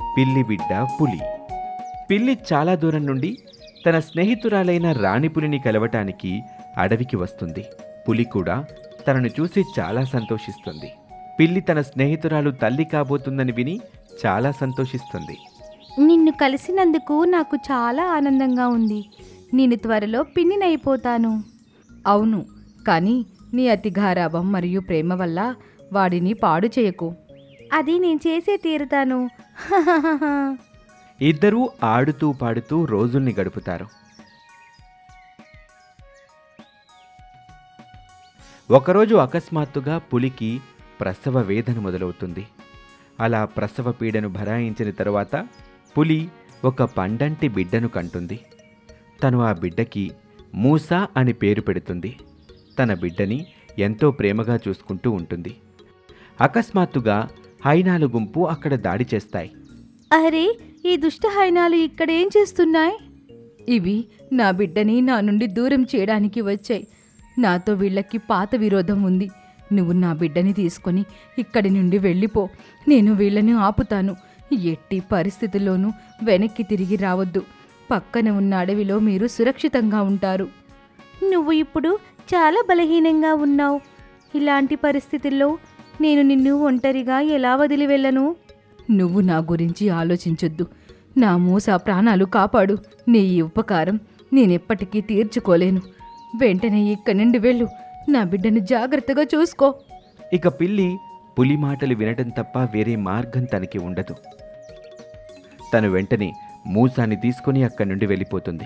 పిల్లి బిడ్డ పులి పిల్లి చాలా దూరం నుండి తన స్నేహితురాలైన రాణి పులిని కలవటానికి అడవికి వస్తుంది పులి కూడా తనను చూసి చాలా సంతోషిస్తుంది పిల్లి తన స్నేహితురాలు తల్లి కాబోతుందని విని చాలా సంతోషిస్తుంది నిన్ను కలిసినందుకు నాకు చాలా ఆనందంగా ఉంది నేను త్వరలో పిన్నినైపోతాను అవును కానీ నీ అతి గారాభం మరియు ప్రేమ వల్ల వాడిని పాడు చేయకు అది నేను చేసే తీరుతాను ఇద్దరూ ఆడుతూ పాడుతూ రోజుల్ని గడుపుతారు ఒకరోజు అకస్మాత్తుగా పులికి ప్రసవ వేదన మొదలవుతుంది అలా ప్రసవ పీడను భరాయించిన తరువాత పులి ఒక పండంటి బిడ్డను కంటుంది తను ఆ బిడ్డకి మూసా అని పేరు పెడుతుంది తన బిడ్డని ఎంతో ప్రేమగా చూసుకుంటూ ఉంటుంది అకస్మాత్తుగా హైనాలు గుంపు అక్కడ దాడి చేస్తాయి అరే ఈ దుష్ట హైనాలు ఇక్కడేం చేస్తున్నాయి ఇవి నా బిడ్డని నా నుండి దూరం చేయడానికి వచ్చాయి నాతో వీళ్ళకి పాత విరోధం ఉంది నువ్వు నా బిడ్డని తీసుకొని ఇక్కడి నుండి వెళ్ళిపో నేను వీళ్ళని ఆపుతాను ఎట్టి పరిస్థితుల్లోనూ వెనక్కి తిరిగి రావద్దు పక్కన ఉన్న అడవిలో మీరు సురక్షితంగా ఉంటారు నువ్వు ఇప్పుడు చాలా బలహీనంగా ఉన్నావు ఇలాంటి పరిస్థితుల్లో నేను నిన్ను ఒంటరిగా ఎలా వదిలి వెళ్ళను నువ్వు నా గురించి ఆలోచించొద్దు నా మూస ప్రాణాలు కాపాడు నీ ఈ ఉపకారం నేనెప్పటికీ తీర్చుకోలేను వెంటనే ఇక్కడి నుండి వెళ్ళు నా బిడ్డను జాగ్రత్తగా చూసుకో ఇక పిల్లి పులి మాటలు వినటం తప్ప వేరే మార్గం తనకి ఉండదు తను వెంటనే మూసాన్ని తీసుకుని అక్కడి నుండి వెళ్ళిపోతుంది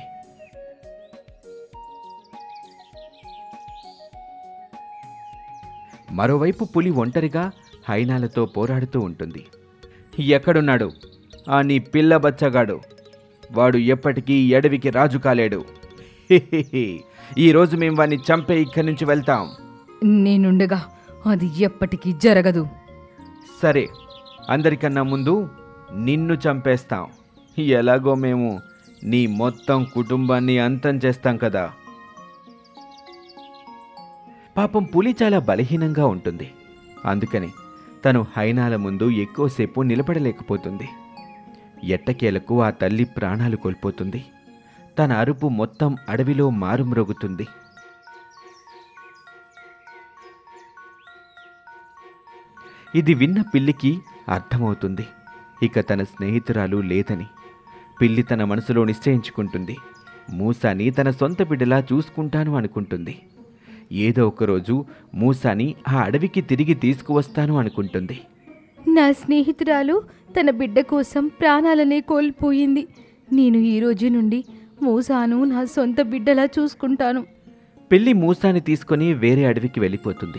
మరోవైపు పులి ఒంటరిగా హైనాలతో పోరాడుతూ ఉంటుంది ఎక్కడున్నాడు ఆ నీ పిల్ల బచ్చగాడు వాడు ఎప్పటికీ ఈ అడవికి రాజు కాలేడు హిహిహి. ఈరోజు మేము వాడిని చంపే ఇక్కడి నుంచి వెళ్తాం నేనుండగా అది ఎప్పటికీ జరగదు సరే అందరికన్నా ముందు నిన్ను చంపేస్తాం ఎలాగో మేము నీ మొత్తం కుటుంబాన్ని అంతం చేస్తాం కదా పాపం పులి చాలా బలహీనంగా ఉంటుంది అందుకని తను హైనాల ముందు ఎక్కువసేపు నిలబడలేకపోతుంది ఎట్టకేలకు ఆ తల్లి ప్రాణాలు కోల్పోతుంది తన అరుపు మొత్తం అడవిలో మారుమ్రోగుతుంది ఇది విన్న పిల్లికి అర్థమవుతుంది ఇక తన స్నేహితురాలు లేదని పిల్లి తన మనసులో నిశ్చయించుకుంటుంది మూసాని తన సొంత బిడ్డలా చూసుకుంటాను అనుకుంటుంది ఏదో ఒకరోజు మూసాని ఆ అడవికి తిరిగి తీసుకువస్తాను అనుకుంటుంది నా స్నేహితురాలు తన బిడ్డ కోసం ప్రాణాలనే కోల్పోయింది నేను ఈ రోజు నుండి మూసాను నా సొంత బిడ్డలా చూసుకుంటాను పిల్లి మూసాని తీసుకొని వేరే అడవికి వెళ్ళిపోతుంది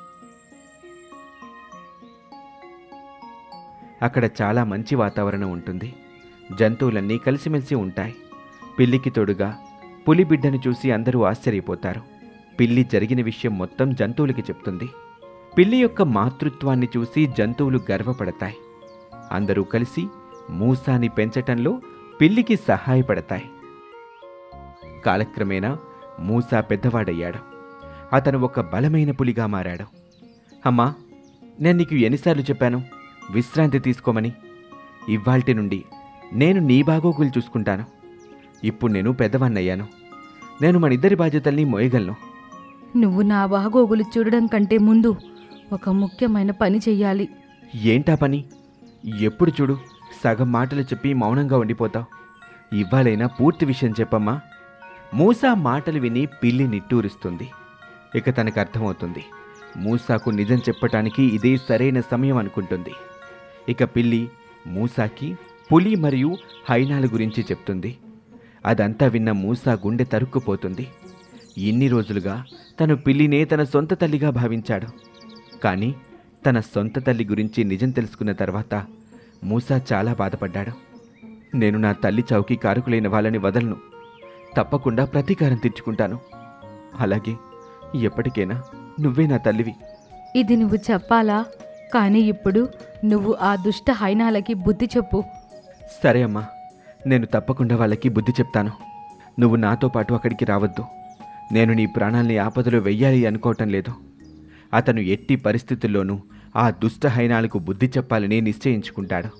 అక్కడ చాలా మంచి వాతావరణం ఉంటుంది జంతువులన్నీ కలిసిమెలిసి ఉంటాయి పిల్లికి తోడుగా పులి బిడ్డను చూసి అందరూ ఆశ్చర్యపోతారు పిల్లి జరిగిన విషయం మొత్తం జంతువులకి చెప్తుంది పిల్లి యొక్క మాతృత్వాన్ని చూసి జంతువులు గర్వపడతాయి అందరూ కలిసి మూసాని పెంచటంలో పిల్లికి సహాయపడతాయి కాలక్రమేణా మూసా పెద్దవాడయ్యాడు అతను ఒక బలమైన పులిగా మారాడు అమ్మా నేను నీకు ఎన్నిసార్లు చెప్పాను విశ్రాంతి తీసుకోమని ఇవాల్టి నుండి నేను నీ బాగోగులు చూసుకుంటాను ఇప్పుడు నేను పెద్దవాన్నయ్యాను నేను మన ఇద్దరి బాధ్యతల్ని మోయగలను నువ్వు నా బాగోగులు చూడడం కంటే ముందు ఒక ముఖ్యమైన పని చెయ్యాలి ఏంటా పని ఎప్పుడు చూడు సగం మాటలు చెప్పి మౌనంగా ఉండిపోతావు ఇవ్వాలైనా పూర్తి విషయం చెప్పమ్మా మూసా మాటలు విని పిల్లి నిట్టూరుస్తుంది ఇక తనకు అర్థమవుతుంది మూసాకు నిజం చెప్పటానికి ఇదే సరైన సమయం అనుకుంటుంది ఇక పిల్లి మూసాకి పులి మరియు హైనాల గురించి చెప్తుంది అదంతా విన్న మూసా గుండె తరుక్కుపోతుంది ఇన్ని రోజులుగా తను పిల్లినే తన సొంత తల్లిగా భావించాడు కానీ తన సొంత తల్లి గురించి నిజం తెలుసుకున్న తర్వాత మూసా చాలా బాధపడ్డాడు నేను నా తల్లి చౌకి కారుకులైన వాళ్ళని వదలను తప్పకుండా ప్రతీకారం తీర్చుకుంటాను అలాగే ఎప్పటికైనా నువ్వే నా తల్లివి ఇది నువ్వు చెప్పాలా కానీ ఇప్పుడు నువ్వు ఆ దుష్ట హైనాలకి బుద్ధి చెప్పు సరే అమ్మా నేను తప్పకుండా వాళ్ళకి బుద్ధి చెప్తాను నువ్వు నాతో పాటు అక్కడికి రావద్దు నేను నీ ప్రాణాల్ని ఆపదలో వెయ్యాలి అనుకోవటం లేదు అతను ఎట్టి పరిస్థితుల్లోనూ ఆ దుష్ట హైనాలకు బుద్ధి చెప్పాలని నిశ్చయించుకుంటాడు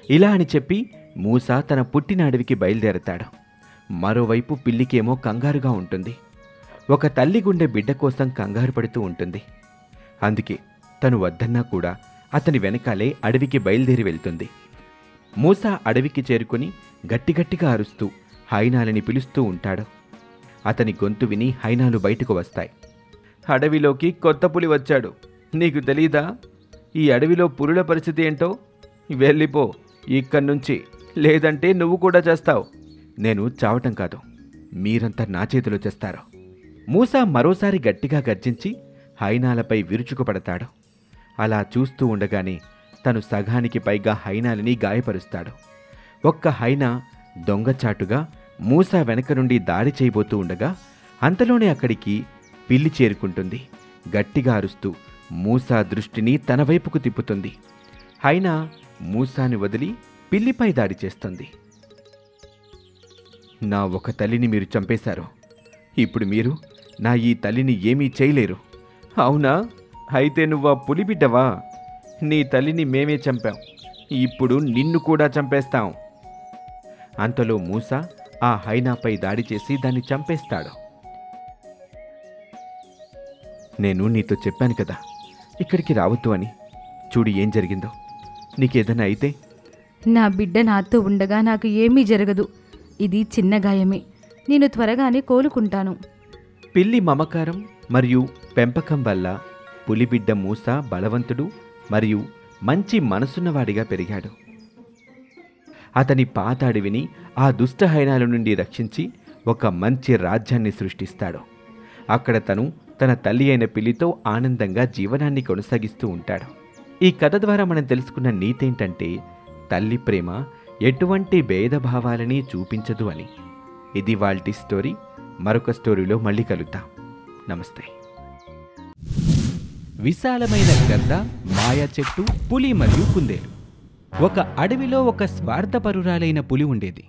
ఇలా అని చెప్పి మూస తన పుట్టిన అడవికి బయలుదేరతాడు మరోవైపు పిల్లికేమో కంగారుగా ఉంటుంది ఒక తల్లి గుండె బిడ్డ కోసం కంగారు పడుతూ ఉంటుంది అందుకే తను వద్దన్నా కూడా అతని వెనకాలే అడవికి బయలుదేరి వెళ్తుంది మూస అడవికి చేరుకుని గట్టిగట్టిగా అరుస్తూ హైనాలని పిలుస్తూ ఉంటాడు అతని గొంతు విని హైనాలు బయటకు వస్తాయి అడవిలోకి కొత్త పులి వచ్చాడు నీకు తెలీదా ఈ అడవిలో పులుల పరిస్థితి ఏంటో వెళ్ళిపో ఇక్కడి నుంచి లేదంటే నువ్వు కూడా చేస్తావు నేను చావటం కాదు మీరంతా నా చేతిలో చేస్తారు మూసా మరోసారి గట్టిగా గర్జించి హైనాలపై విరుచుకుపడతాడు అలా చూస్తూ ఉండగానే తను సగానికి పైగా హైనాలని గాయపరుస్తాడు ఒక్క హైనా దొంగచాటుగా మూసా వెనక నుండి దాడి చేయబోతూ ఉండగా అంతలోనే అక్కడికి పిల్లి చేరుకుంటుంది గట్టిగా అరుస్తూ మూసా దృష్టిని తన వైపుకు తిప్పుతుంది హైనా మూసాని వదిలి పిల్లిపై దాడి చేస్తుంది నా ఒక తల్లిని మీరు చంపేశారు ఇప్పుడు మీరు నా ఈ తల్లిని ఏమీ చేయలేరు అవునా అయితే నువ్వు ఆ పులిబిడ్డవా నీ తల్లిని మేమే చంపాం ఇప్పుడు నిన్ను కూడా చంపేస్తాం అంతలో మూస ఆ హైనాపై దాడి చేసి దాన్ని చంపేస్తాడు నేను నీతో చెప్పాను కదా ఇక్కడికి రావద్దు అని చూడు ఏం జరిగిందో నీకేదైనా అయితే నా బిడ్డ నాతో ఉండగా నాకు ఏమీ జరగదు ఇది చిన్న గాయమే నేను త్వరగానే కోలుకుంటాను పిల్లి మమకారం మరియు పెంపకం వల్ల పులిబిడ్డ మూస బలవంతుడు మరియు మంచి మనసున్నవాడిగా పెరిగాడు అతని పాత అడవిని ఆ దుష్ట హైనాల నుండి రక్షించి ఒక మంచి రాజ్యాన్ని సృష్టిస్తాడు అక్కడ తను తన తల్లి అయిన పిల్లితో ఆనందంగా జీవనాన్ని కొనసాగిస్తూ ఉంటాడు ఈ కథ ద్వారా మనం తెలుసుకున్న నీతేంటంటే తల్లి ప్రేమ ఎటువంటి భేదభావాలని చూపించదు అని ఇది వాల్టి స్టోరీ మరొక స్టోరీలో మళ్ళీ కలుద్దాం నమస్తే విశాలమైన గద్ద మాయా చెట్టు పులి మరియు కుందేలు ఒక అడవిలో ఒక స్వార్థపరురాలైన పులి ఉండేది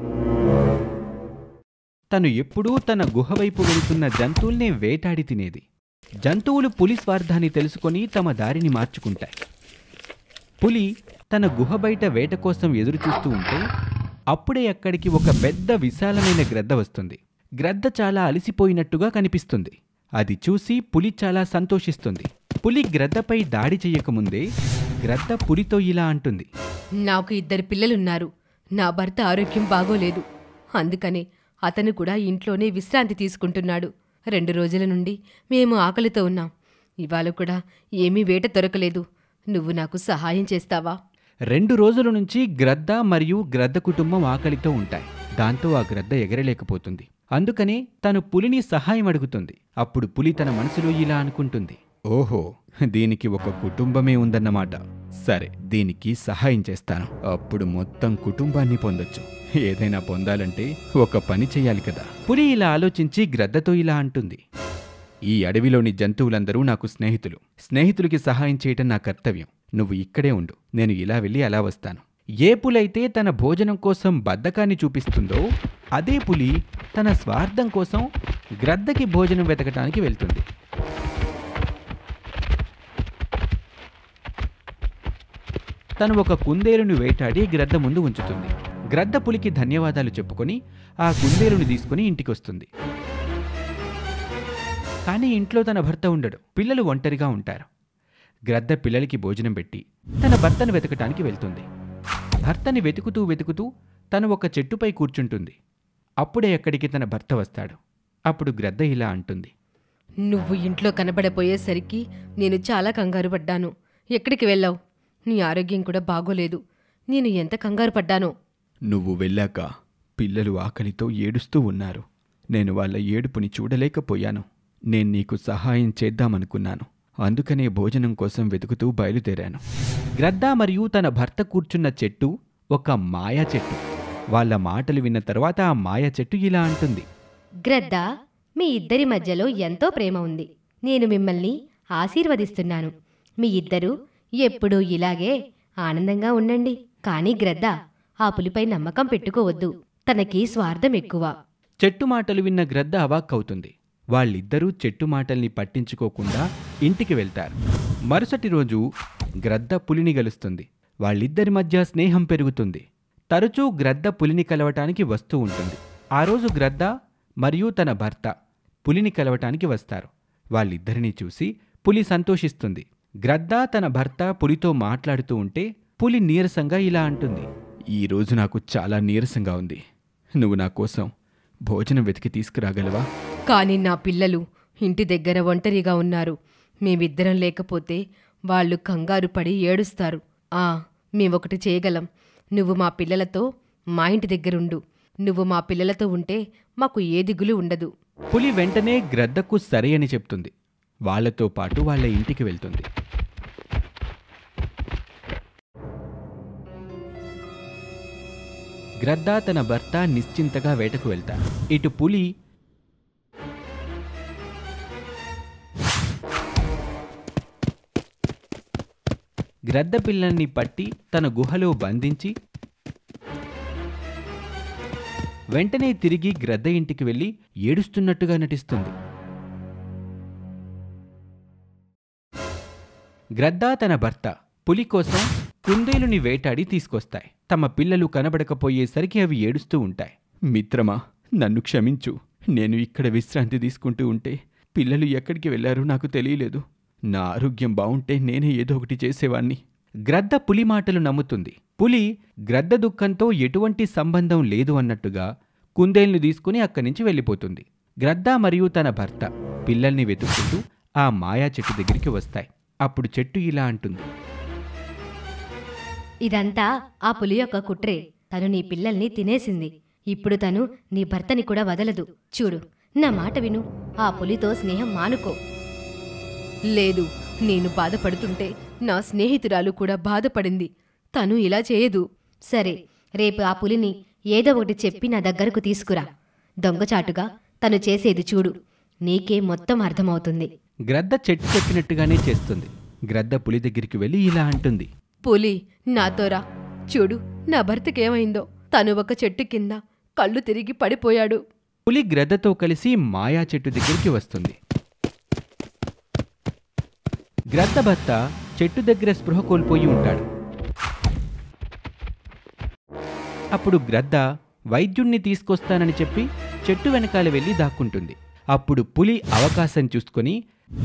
తను ఎప్పుడూ తన గుహ వైపు వెళుతున్న జంతువుల్ని వేటాడి తినేది జంతువులు పులి స్వార్థాన్ని తెలుసుకొని తమ దారిని మార్చుకుంటాయి పులి తన గుహ బయట వేట కోసం ఎదురు చూస్తూ ఉంటే అప్పుడే అక్కడికి ఒక పెద్ద విశాలమైన గ్రద్ద వస్తుంది గ్రద్ద చాలా అలసిపోయినట్టుగా కనిపిస్తుంది అది చూసి పులి చాలా సంతోషిస్తుంది పులి గ్రద్దపై దాడి చెయ్యకముందే గ్రద్ద పులితో ఇలా అంటుంది నాకు ఇద్దరు పిల్లలున్నారు నా భర్త ఆరోగ్యం బాగోలేదు అందుకనే అతను కూడా ఇంట్లోనే విశ్రాంతి తీసుకుంటున్నాడు రెండు రోజుల నుండి మేము ఆకలితో ఉన్నాం ఇవాళ కూడా ఏమీ వేట దొరకలేదు నువ్వు నాకు సహాయం చేస్తావా రెండు రోజుల నుంచి గ్రద్ద మరియు గ్రద్ద కుటుంబం ఆకలితో ఉంటాయి దాంతో ఆ గ్రద్ద ఎగరలేకపోతుంది అందుకనే తను పులిని సహాయం అడుగుతుంది అప్పుడు పులి తన మనసులో ఇలా అనుకుంటుంది ఓహో దీనికి ఒక కుటుంబమే ఉందన్నమాట సరే దీనికి సహాయం చేస్తాను అప్పుడు మొత్తం కుటుంబాన్ని పొందొచ్చు ఏదైనా పొందాలంటే ఒక పని చేయాలి కదా పులి ఇలా ఆలోచించి గ్రద్దతో ఇలా అంటుంది ఈ అడవిలోని జంతువులందరూ నాకు స్నేహితులు స్నేహితులకి సహాయం చేయటం నా కర్తవ్యం నువ్వు ఇక్కడే ఉండు నేను ఇలా వెళ్ళి అలా వస్తాను ఏ పులైతే తన భోజనం కోసం బద్ధకాన్ని చూపిస్తుందో అదే పులి తన స్వార్థం కోసం గ్రద్దకి భోజనం వెతకటానికి వెళ్తుంది తను ఒక కుందేలుని వేటాడి గ్రద్ద ముందు ఉంచుతుంది గ్రద్ద పులికి ధన్యవాదాలు చెప్పుకొని ఆ కుందేలుని తీసుకుని ఇంటికొస్తుంది కానీ ఇంట్లో తన భర్త ఉండడు పిల్లలు ఒంటరిగా ఉంటారు గ్రద్ద పిల్లలకి భోజనం పెట్టి తన భర్తను వెతకటానికి వెళ్తుంది భర్తని వెతుకుతూ వెతుకుతూ తను ఒక చెట్టుపై కూర్చుంటుంది అప్పుడే అక్కడికి తన భర్త వస్తాడు అప్పుడు గ్రద్ద ఇలా అంటుంది నువ్వు ఇంట్లో కనబడపోయేసరికి నేను చాలా కంగారు పడ్డాను ఎక్కడికి వెళ్ళావు నీ ఆరోగ్యం కూడా బాగోలేదు నేను ఎంత కంగారు పడ్డానో నువ్వు వెళ్ళాక పిల్లలు ఆకలితో ఏడుస్తూ ఉన్నారు నేను వాళ్ళ ఏడుపుని చూడలేకపోయాను నేను నీకు సహాయం చేద్దామనుకున్నాను అందుకనే భోజనం కోసం వెతుకుతూ బయలుదేరాను గ్రద్ద మరియు తన భర్త కూర్చున్న చెట్టు ఒక మాయా చెట్టు వాళ్ళ మాటలు విన్న తర్వాత ఆ మాయా చెట్టు ఇలా అంటుంది గ్రద్ద మీ ఇద్దరి మధ్యలో ఎంతో ప్రేమ ఉంది నేను మిమ్మల్ని ఆశీర్వదిస్తున్నాను మీ ఇద్దరూ ఎప్పుడూ ఇలాగే ఆనందంగా ఉండండి కానీ గ్రద్ద ఆ పులిపై నమ్మకం పెట్టుకోవద్దు తనకి స్వార్థం ఎక్కువ చెట్టు మాటలు విన్న గ్రద్ద అవాక్కవుతుంది వాళ్ళిద్దరూ చెట్టు మాటల్ని పట్టించుకోకుండా ఇంటికి వెళ్తారు మరుసటి రోజు గ్రద్ద పులిని గెలుస్తుంది వాళ్ళిద్దరి మధ్య స్నేహం పెరుగుతుంది తరచూ గ్రద్ద పులిని కలవటానికి వస్తూ ఉంటుంది ఆ రోజు గ్రద్ద మరియు తన భర్త పులిని కలవటానికి వస్తారు వాళ్ళిద్దరినీ చూసి పులి సంతోషిస్తుంది గ్రద్ద తన భర్త పులితో మాట్లాడుతూ ఉంటే పులి నీరసంగా ఇలా అంటుంది ఈరోజు నాకు చాలా నీరసంగా ఉంది నువ్వు నా కోసం భోజనం వెతికి తీసుకురాగలవా కానీ నా పిల్లలు ఇంటి దగ్గర ఒంటరిగా ఉన్నారు మేమిద్దరం లేకపోతే వాళ్ళు కంగారు పడి ఏడుస్తారు ఆ మేమొకటి చేయగలం నువ్వు మా పిల్లలతో మా ఇంటి దగ్గరుండు నువ్వు మా పిల్లలతో ఉంటే మాకు ఏ దిగులు ఉండదు పులి వెంటనే గ్రద్దకు సరే అని చెప్తుంది వాళ్ళతో పాటు వాళ్ళ ఇంటికి వెళ్తుంది గ్రద్ద తన భర్త నిశ్చింతగా వేటకు వెళ్తారు ఇటు పులి గ్రద్ద పిల్లల్ని పట్టి తన గుహలో బంధించి వెంటనే తిరిగి గ్రద్ద ఇంటికి వెళ్ళి ఏడుస్తున్నట్టుగా నటిస్తుంది గ్రద్ద తన భర్త పులి కోసం కుందేలుని వేటాడి తీసుకొస్తాయి తమ పిల్లలు కనబడకపోయేసరికి అవి ఏడుస్తూ ఉంటాయి మిత్రమా నన్ను క్షమించు నేను ఇక్కడ విశ్రాంతి తీసుకుంటూ ఉంటే పిల్లలు ఎక్కడికి వెళ్లారో నాకు తెలియలేదు నా ఆరోగ్యం బావుంటే నేనే ఏదో ఒకటి చేసేవాణ్ణి గ్రద్ద పులి మాటలు నమ్ముతుంది పులి గ్రద్ద దుఃఖంతో ఎటువంటి సంబంధం లేదు అన్నట్టుగా కుందేల్ని తీసుకుని అక్కడి నుంచి వెళ్ళిపోతుంది గ్రద్ద మరియు తన భర్త పిల్లల్ని వెతుక్కుంటూ ఆ మాయా చెట్టు దగ్గరికి వస్తాయి అప్పుడు చెట్టు ఇలా అంటుంది ఇదంతా ఆ పులి యొక్క కుట్రే తను నీ పిల్లల్ని తినేసింది ఇప్పుడు తను నీ భర్తని కూడా వదలదు చూడు నా మాట విను ఆ పులితో స్నేహం మానుకో లేదు నేను బాధపడుతుంటే నా స్నేహితురాలు కూడా బాధపడింది తను ఇలా చేయదు సరే రేపు ఆ పులిని ఏదో ఒకటి చెప్పి నా దగ్గరకు తీసుకురా దొంగచాటుగా తను చేసేది చూడు నీకే మొత్తం అర్థమవుతుంది గ్రద్ద చెట్టు చెప్పినట్టుగానే చేస్తుంది గ్రద్ద పులి దగ్గరికి వెళ్ళి ఇలా అంటుంది పులి నాతో రా చూడు నా భర్తకేమైందో తను ఒక చెట్టు కింద కళ్ళు తిరిగి పడిపోయాడు పులి గ్రద్దతో కలిసి మాయా చెట్టు దగ్గరికి వస్తుంది గ్రద్ద భర్త చెట్టు దగ్గర స్పృహ కోల్పోయి ఉంటాడు అప్పుడు గ్రద్ద వైద్యుణ్ణి తీసుకొస్తానని చెప్పి చెట్టు వెనకాల వెళ్ళి దాక్కుంటుంది అప్పుడు పులి అవకాశం చూసుకొని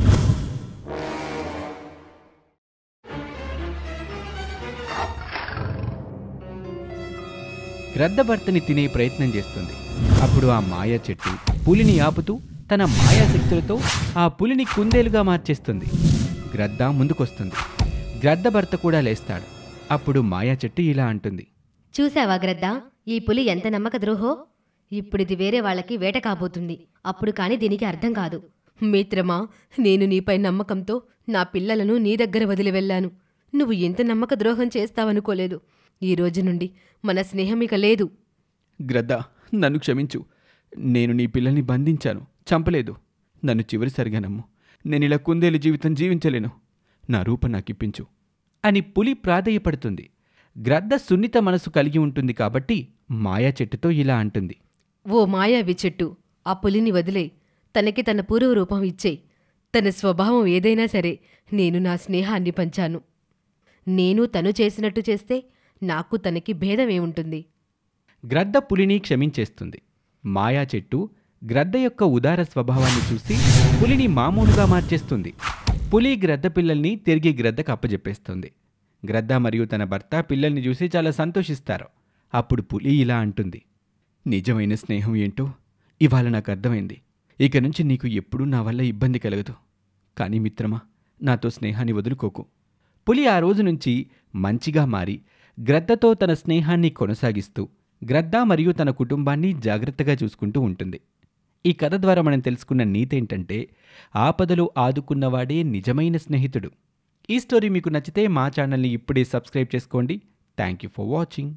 గ్రద్ద భర్తని తినే ప్రయత్నం చేస్తుంది అప్పుడు ఆ మాయా చెట్టు పులిని ఆపుతూ తన మాయా శక్తులతో ఆ పులిని కుందేలుగా మార్చేస్తుంది గ్రద్ద ముందుకొస్తుంది గ్రద్ద భర్త కూడా లేస్తాడు అప్పుడు మాయా చెట్టు ఇలా అంటుంది చూసావా గ్రద్ద ఈ పులి ఎంత నమ్మక ద్రోహో ఇప్పుడిది వేరే వాళ్ళకి వేట కాబోతుంది అప్పుడు కాని దీనికి అర్థం కాదు మిత్రమా నేను నీపై నమ్మకంతో నా పిల్లలను నీ దగ్గర వదిలి వెళ్ళాను నువ్వు ఎంత నమ్మక ద్రోహం చేస్తావనుకోలేదు ఈ రోజు నుండి మన స్నేహం ఇక లేదు గ్రద్ద నన్ను క్షమించు నేను నీ పిల్లల్ని బంధించాను చంపలేదు నన్ను చివరిసరిగా నమ్ము నేను ఇలా కుందేలు జీవితం జీవించలేను నా రూపం నాకిప్పించు అని పులి ప్రాధేయపడుతుంది గ్రద్ద సున్నిత మనసు కలిగి ఉంటుంది కాబట్టి మాయా చెట్టుతో ఇలా అంటుంది ఓ మాయావి చెట్టు ఆ పులిని వదిలే తనకి తన పూర్వ రూపం ఇచ్చేయి తన స్వభావం ఏదైనా సరే నేను నా స్నేహాన్ని పంచాను నేను తను చేసినట్టు చేస్తే నాకు తనకి భేదమేముంటుంది గ్రద్ద పులిని క్షమించేస్తుంది మాయా చెట్టు గ్రద్ద యొక్క ఉదార స్వభావాన్ని చూసి పులిని మామూలుగా మార్చేస్తుంది పులి గ్రద్ద పిల్లల్ని తిరిగి గ్రద్దకు అప్పజెప్పేస్తుంది గ్రద్ద మరియు తన భర్త పిల్లల్ని చూసి చాలా సంతోషిస్తారు అప్పుడు పులి ఇలా అంటుంది నిజమైన స్నేహం ఏంటో ఇవాళ నాకు అర్థమైంది ఇక నుంచి నీకు ఎప్పుడూ నా వల్ల ఇబ్బంది కలగదు కానీ మిత్రమా నాతో స్నేహాన్ని వదులుకోకు పులి ఆ రోజు నుంచి మంచిగా మారి గ్రద్దతో తన స్నేహాన్ని కొనసాగిస్తూ గ్రద్ద మరియు తన కుటుంబాన్ని జాగ్రత్తగా చూసుకుంటూ ఉంటుంది ఈ కథ ద్వారా మనం తెలుసుకున్న నీతేంటంటే ఆపదలో ఆదుకున్నవాడే నిజమైన స్నేహితుడు ఈ స్టోరీ మీకు నచ్చితే మా ఛానల్ని ఇప్పుడే సబ్స్క్రైబ్ చేసుకోండి థ్యాంక్ యూ ఫర్ వాచింగ్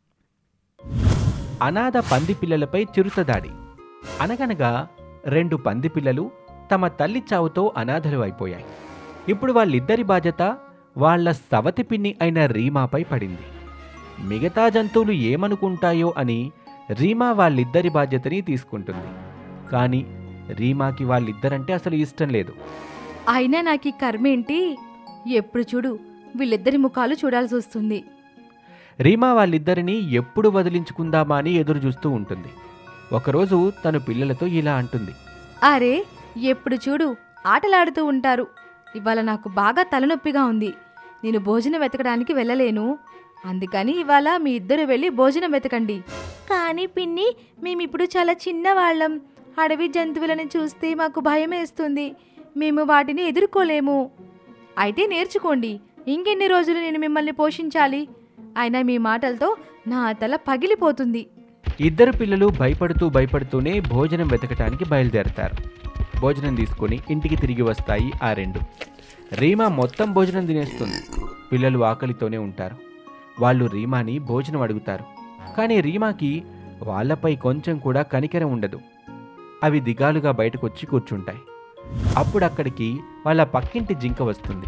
అనాథ పంది పిల్లలపై చిరుతదాడి అనగనగా రెండు పంది పిల్లలు తమ తల్లి చావుతో అనాథలు అయిపోయాయి ఇప్పుడు వాళ్ళిద్దరి బాధ్యత వాళ్ళ సవతి పిన్ని అయిన రీమాపై పడింది మిగతా జంతువులు ఏమనుకుంటాయో అని రీమా వాళ్ళిద్దరి బాధ్యతని తీసుకుంటుంది కానీ రీమాకి వాళ్ళిద్దరంటే అసలు ఇష్టం లేదు అయినా నాకు ఈ కర్మేంటి ఎప్పుడు చూడు వీళ్ళిద్దరి ముఖాలు చూడాల్సి వస్తుంది రీమా వాళ్ళిద్దరినీ ఎప్పుడు వదిలించుకుందామా అని ఎదురు చూస్తూ ఉంటుంది ఒకరోజు తను పిల్లలతో ఇలా అంటుంది అరే ఎప్పుడు చూడు ఆటలాడుతూ ఉంటారు ఇవాళ నాకు బాగా తలనొప్పిగా ఉంది నేను భోజనం వెతకడానికి వెళ్ళలేను అందుకని ఇవాళ మీ ఇద్దరు వెళ్ళి భోజనం వెతకండి కానీ పిన్ని మేమిప్పుడు చాలా చిన్నవాళ్ళం అడవి జంతువులను చూస్తే మాకు భయం వేస్తుంది మేము వాటిని ఎదుర్కోలేము అయితే నేర్చుకోండి ఇంకెన్ని రోజులు నేను మిమ్మల్ని పోషించాలి అయినా మీ మాటలతో నా తల పగిలిపోతుంది ఇద్దరు పిల్లలు భయపడుతూ భయపడుతూనే భోజనం వెతకటానికి బయలుదేరతారు భోజనం తీసుకొని ఇంటికి తిరిగి వస్తాయి ఆ రెండు రీమా మొత్తం భోజనం తినేస్తుంది పిల్లలు ఆకలితోనే ఉంటారు వాళ్ళు రీమాని భోజనం అడుగుతారు కానీ రీమాకి వాళ్ళపై కొంచెం కూడా కనికరం ఉండదు అవి దిగాలుగా బయటకు వచ్చి కూర్చుంటాయి అప్పుడు అక్కడికి వాళ్ళ పక్కింటి జింక వస్తుంది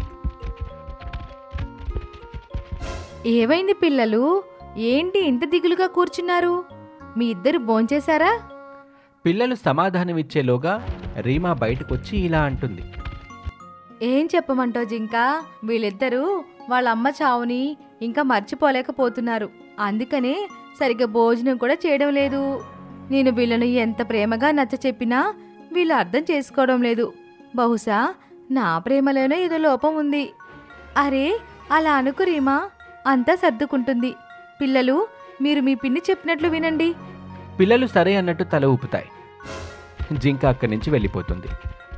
ఏవైంది పిల్లలు ఏంటి ఇంత దిగులుగా కూర్చున్నారు మీ ఇద్దరు భోంచేశారా పిల్లలు సమాధానమిచ్చేలోగా రీమా బయటకొచ్చి ఇలా అంటుంది ఏం చెప్పమంటావు జింక వీళ్ళిద్దరూ వాళ్ళ అమ్మ చావుని ఇంకా మర్చిపోలేకపోతున్నారు అందుకనే సరిగ్గా భోజనం కూడా చేయడం లేదు నేను వీళ్ళను ఎంత ప్రేమగా నచ్చ చెప్పినా వీళ్ళు అర్థం చేసుకోవడం లేదు బహుశా నా ప్రేమలోనే ఏదో లోపం ఉంది అరే అలా అనుకు రీమా అంతా సర్దుకుంటుంది పిల్లలు మీరు మీ పిన్ని చెప్పినట్లు వినండి పిల్లలు సరే అన్నట్టు తల ఊపుతాయి జింక అక్కడి నుంచి వెళ్ళిపోతుంది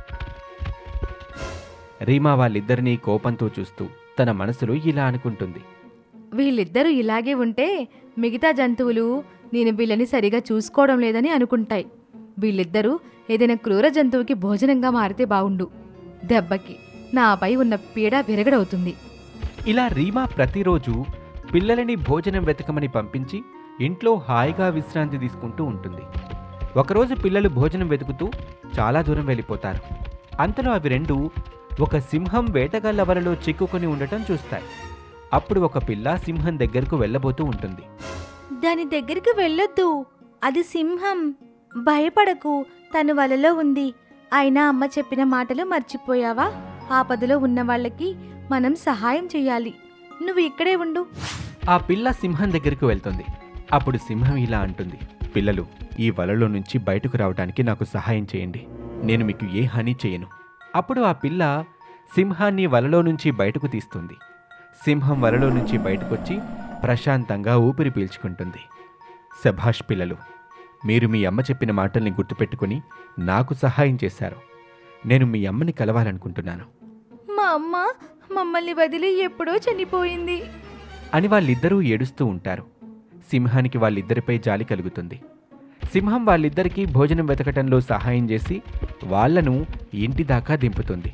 రీమా వాళ్ళిద్దరినీ కోపంతో చూస్తూ తన మనసులో ఇలా అనుకుంటుంది వీళ్ళిద్దరూ ఇలాగే ఉంటే మిగతా జంతువులు నేను వీళ్ళని సరిగా చూసుకోవడం లేదని అనుకుంటాయి వీళ్ళిద్దరూ ఏదైనా క్రూర జంతువుకి భోజనంగా మారితే బావుండు దెబ్బకి నాపై ఉన్న పీడ విరగడవుతుంది ఇలా రీమా ప్రతిరోజు పిల్లలని భోజనం వెతకమని పంపించి ఇంట్లో హాయిగా విశ్రాంతి తీసుకుంటూ ఉంటుంది ఒకరోజు పిల్లలు భోజనం వెతుకుతూ చాలా దూరం వెళ్ళిపోతారు అంతలో అవి రెండు ఒక సింహం వేటగాళ్ళ వలలో చిక్కుకొని ఉండటం చూస్తాయి అప్పుడు ఒక పిల్ల సింహం దగ్గరకు వెళ్ళబోతూ ఉంటుంది దాని దగ్గరికి వెళ్ళొద్దు అది సింహం భయపడకు తను వలలో ఉంది అయినా అమ్మ చెప్పిన మాటలు మర్చిపోయావా ఆపదలో ఉన్న వాళ్ళకి మనం సహాయం చేయాలి నువ్వు ఇక్కడే ఉండు ఆ పిల్ల సింహం దగ్గరికి వెళ్తుంది అప్పుడు సింహం ఇలా అంటుంది పిల్లలు ఈ వలలో నుంచి బయటకు రావడానికి నాకు సహాయం చేయండి నేను మీకు ఏ హాని చేయను అప్పుడు ఆ పిల్ల సింహాన్ని వలలో నుంచి బయటకు తీస్తుంది సింహం వలలో నుంచి బయటకొచ్చి ప్రశాంతంగా ఊపిరి పీల్చుకుంటుంది శభాష్ పిల్లలు మీరు మీ అమ్మ చెప్పిన మాటల్ని గుర్తుపెట్టుకుని నాకు సహాయం చేశారు నేను మీ అమ్మని కలవాలనుకుంటున్నాను మా అమ్మ మమ్మల్ని వదిలి ఎప్పుడో చనిపోయింది అని వాళ్ళిద్దరూ ఏడుస్తూ ఉంటారు సింహానికి వాళ్ళిద్దరిపై జాలి కలుగుతుంది సింహం వాళ్ళిద్దరికీ భోజనం వెతకటంలో సహాయం చేసి వాళ్ళను ఇంటి దాకా దింపుతుంది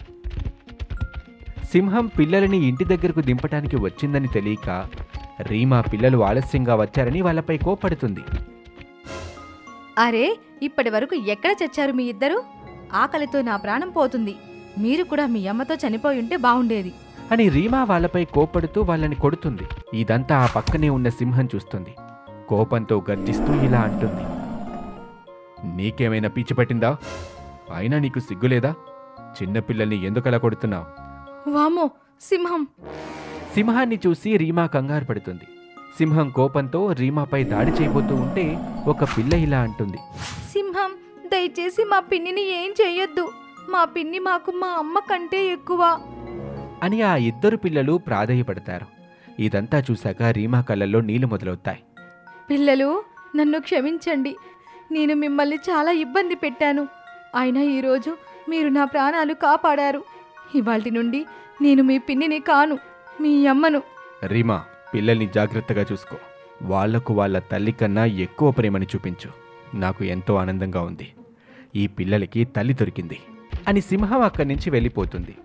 సింహం పిల్లలని ఇంటి దగ్గరకు దింపటానికి వచ్చిందని తెలియక రీమా పిల్లలు ఆలస్యంగా వచ్చారని వాళ్ళపై కోపడుతుంది అరే ఇప్పటి వరకు ఎక్కడ చచ్చారు మీ ఇద్దరు ఆకలితో నా ప్రాణం పోతుంది మీరు కూడా మీ అమ్మతో చనిపోయి ఉంటే బాగుండేది అని రీమా వాళ్ళపై కోపడుతూ వాళ్ళని కొడుతుంది ఇదంతా ఆ పక్కనే ఉన్న సింహం చూస్తుంది కోపంతో గర్జిస్తూ ఇలా అంటుంది నీకేమైనా పిచ్చి పట్టిందా అయినా నీకు సిగ్గులేదా చిన్నపిల్లల్ని ఎందుకలా కొడుతున్నావు వామో సింహం సింహాన్ని చూసి రీమా కంగారు పడుతుంది సింహం కోపంతో రీమాపై దాడి చేయబోతూ ఉంటే ఒక పిల్ల ఇలా అంటుంది సింహం దయచేసి మా పిన్నిని ఏం చెయ్యొద్దు మా పిన్ని మాకు మా అమ్మ కంటే ఎక్కువ అని ఆ ఇద్దరు పిల్లలు ప్రాధేయపడతారు ఇదంతా చూశాక రీమా కళ్ళల్లో నీళ్లు మొదలవుతాయి పిల్లలు నన్ను క్షమించండి నేను మిమ్మల్ని చాలా ఇబ్బంది పెట్టాను అయినా ఈరోజు మీరు నా ప్రాణాలు కాపాడారు ఇవాల్టి నుండి నేను మీ పిన్నిని కాను మీ అమ్మను రీమా పిల్లల్ని జాగ్రత్తగా చూసుకో వాళ్లకు వాళ్ళ తల్లి కన్నా ఎక్కువ ప్రేమని చూపించు నాకు ఎంతో ఆనందంగా ఉంది ఈ పిల్లలకి తల్లి దొరికింది అని సింహం అక్కడి నుంచి వెళ్ళిపోతుంది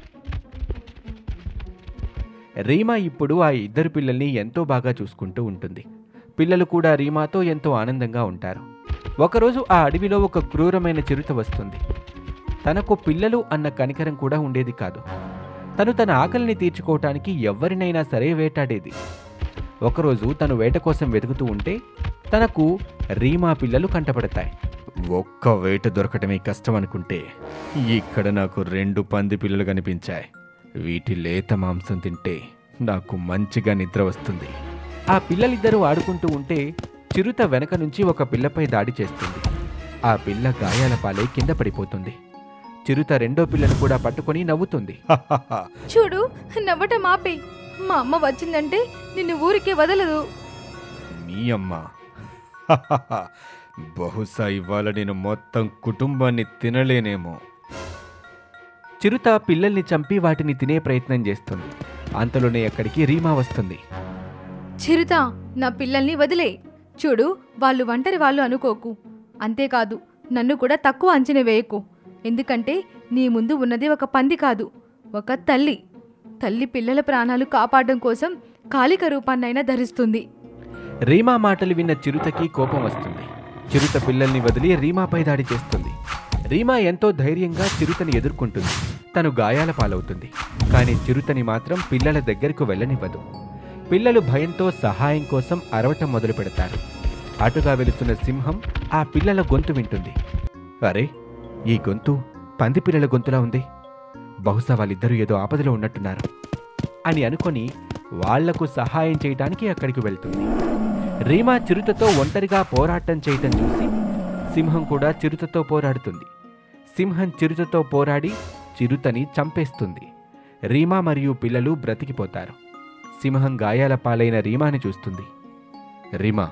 రీమా ఇప్పుడు ఆ ఇద్దరు పిల్లల్ని ఎంతో బాగా చూసుకుంటూ ఉంటుంది పిల్లలు కూడా రీమాతో ఎంతో ఆనందంగా ఉంటారు ఒకరోజు ఆ అడవిలో ఒక క్రూరమైన చిరుత వస్తుంది తనకు పిల్లలు అన్న కనికరం కూడా ఉండేది కాదు తను తన ఆకలిని తీర్చుకోవటానికి ఎవరినైనా సరే వేటాడేది ఒకరోజు తను వేట కోసం వెతుకుతూ ఉంటే తనకు రీమా పిల్లలు కంటపడతాయి ఒక్క వేట దొరకటమే కష్టం అనుకుంటే ఇక్కడ నాకు రెండు పంది పిల్లలు కనిపించాయి వీటి లేత మాంసం తింటే నాకు మంచిగా నిద్ర వస్తుంది ఆ పిల్లలిద్దరూ ఆడుకుంటూ ఉంటే చిరుత వెనక నుంచి ఒక పిల్లపై దాడి చేస్తుంది ఆ పిల్ల గాయాల పాలై కింద పడిపోతుంది చిరుత రెండో పిల్లను కూడా పట్టుకొని నవ్వుతుంది చూడు నవ్వటం ఆపే మా అమ్మ వచ్చిందంటే నిన్ను ఊరికే వదలదు మీ అమ్మ బహుశా ఇవాళ నేను మొత్తం కుటుంబాన్ని తినలేనేమో చిరుత పిల్లల్ని చంపి వాటిని తినే ప్రయత్నం చేస్తుంది అంతలోనే అక్కడికి రీమా వస్తుంది చిరుత నా పిల్లల్ని వదిలే చూడు వాళ్ళు ఒంటరి వాళ్ళు అనుకోకు అంతేకాదు నన్ను కూడా తక్కువ అంచనా వేయకు ఎందుకంటే నీ ముందు ఉన్నది ఒక పంది కాదు ఒక తల్లి తల్లి పిల్లల ప్రాణాలు కాపాడడం కోసం కాలిక రూపాన్నైనా ధరిస్తుంది రీమా మాటలు విన్న చిరుతకి కోపం వస్తుంది చిరుత పిల్లల్ని వదిలి రీమాపై దాడి చేస్తుంది రీమా ఎంతో ధైర్యంగా చిరుతని ఎదుర్కొంటుంది తను గాయాల పాలవుతుంది కానీ చిరుతని మాత్రం పిల్లల దగ్గరకు వెళ్ళనివ్వదు పిల్లలు భయంతో సహాయం కోసం అరవటం మొదలు పెడతారు అటుగా వెళుతున్న సింహం ఆ పిల్లల గొంతు వింటుంది అరే ఈ గొంతు పంది పిల్లల గొంతులా ఉంది బహుశా వాళ్ళిద్దరూ ఏదో ఆపదలో ఉన్నట్టున్నారు అని అనుకొని వాళ్లకు సహాయం చేయటానికి అక్కడికి వెళ్తుంది రీమా చిరుతతో ఒంటరిగా పోరాటం చేయటం చూసి సింహం కూడా చిరుతతో పోరాడుతుంది సింహం చిరుతతో పోరాడి చిరుతని చంపేస్తుంది రీమా మరియు పిల్లలు బ్రతికిపోతారు సింహం గాయాల పాలైన రీమాని చూస్తుంది రీమా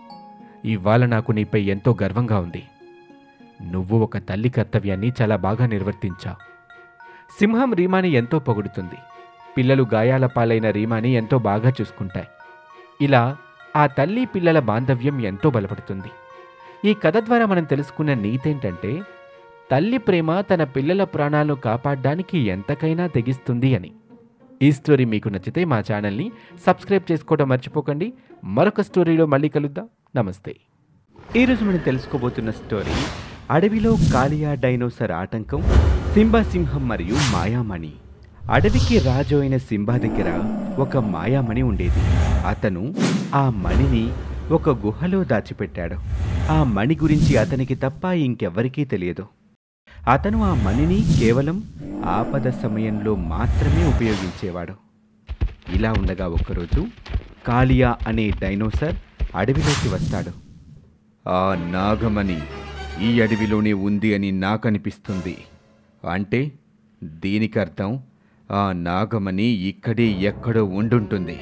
ఇవాళ నాకు నీపై ఎంతో గర్వంగా ఉంది నువ్వు ఒక తల్లి కర్తవ్యాన్ని చాలా బాగా నిర్వర్తించావు సింహం రీమాని ఎంతో పొగుడుతుంది పిల్లలు గాయాల పాలైన రీమాని ఎంతో బాగా చూసుకుంటాయి ఇలా ఆ తల్లి పిల్లల బాంధవ్యం ఎంతో బలపడుతుంది ఈ కథ ద్వారా మనం తెలుసుకున్న నీతేంటంటే తల్లి ప్రేమ తన పిల్లల ప్రాణాలను కాపాడడానికి ఎంతకైనా తెగిస్తుంది అని ఈ స్టోరీ మీకు నచ్చితే మా ఛానల్ని సబ్స్క్రైబ్ చేసుకోవడం మర్చిపోకండి మరొక స్టోరీలో మళ్ళీ కలుద్దాం నమస్తే ఈరోజు మనం తెలుసుకోబోతున్న స్టోరీ అడవిలో కాలియా డైనోసర్ ఆటంకం సింబా సింహం మరియు మాయామణి అడవికి రాజు అయిన సింబా దగ్గర ఒక మాయామణి ఉండేది అతను ఆ మణిని ఒక గుహలో దాచిపెట్టాడు ఆ మణి గురించి అతనికి తప్ప ఇంకెవ్వరికీ తెలియదు అతను ఆ మణిని కేవలం ఆపద సమయంలో మాత్రమే ఉపయోగించేవాడు ఇలా ఉండగా ఒకరోజు కాలియా అనే డైనోసర్ అడవిలోకి వస్తాడు ఆ నాగమణి ఈ అడవిలోనే ఉంది అని నాకనిపిస్తుంది అంటే దీనికి అర్థం ఆ నాగమణి ఇక్కడే ఎక్కడో ఉండుంటుంది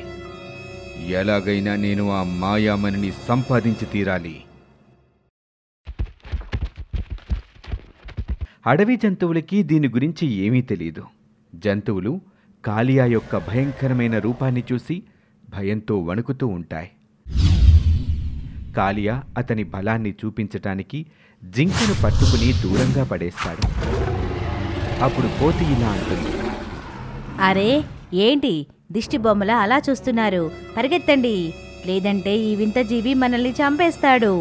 ఎలాగైనా నేను ఆ మాయామణిని సంపాదించి తీరాలి అడవి జంతువులకి దీని గురించి ఏమీ తెలియదు జంతువులు కాలియా యొక్క భయంకరమైన రూపాన్ని చూసి భయంతో వణుకుతూ ఉంటాయి కాలియా అతని బలాన్ని చూపించటానికి జింకను పట్టుకుని దూరంగా పడేస్తాడు అప్పుడు కోతి ఇలా అంటుంది అరే ఏంటి దిష్టి బొమ్మల అలా చూస్తున్నారు పరిగెత్తండి లేదంటే ఈ వింత జీవి మనల్ని చంపేస్తాడు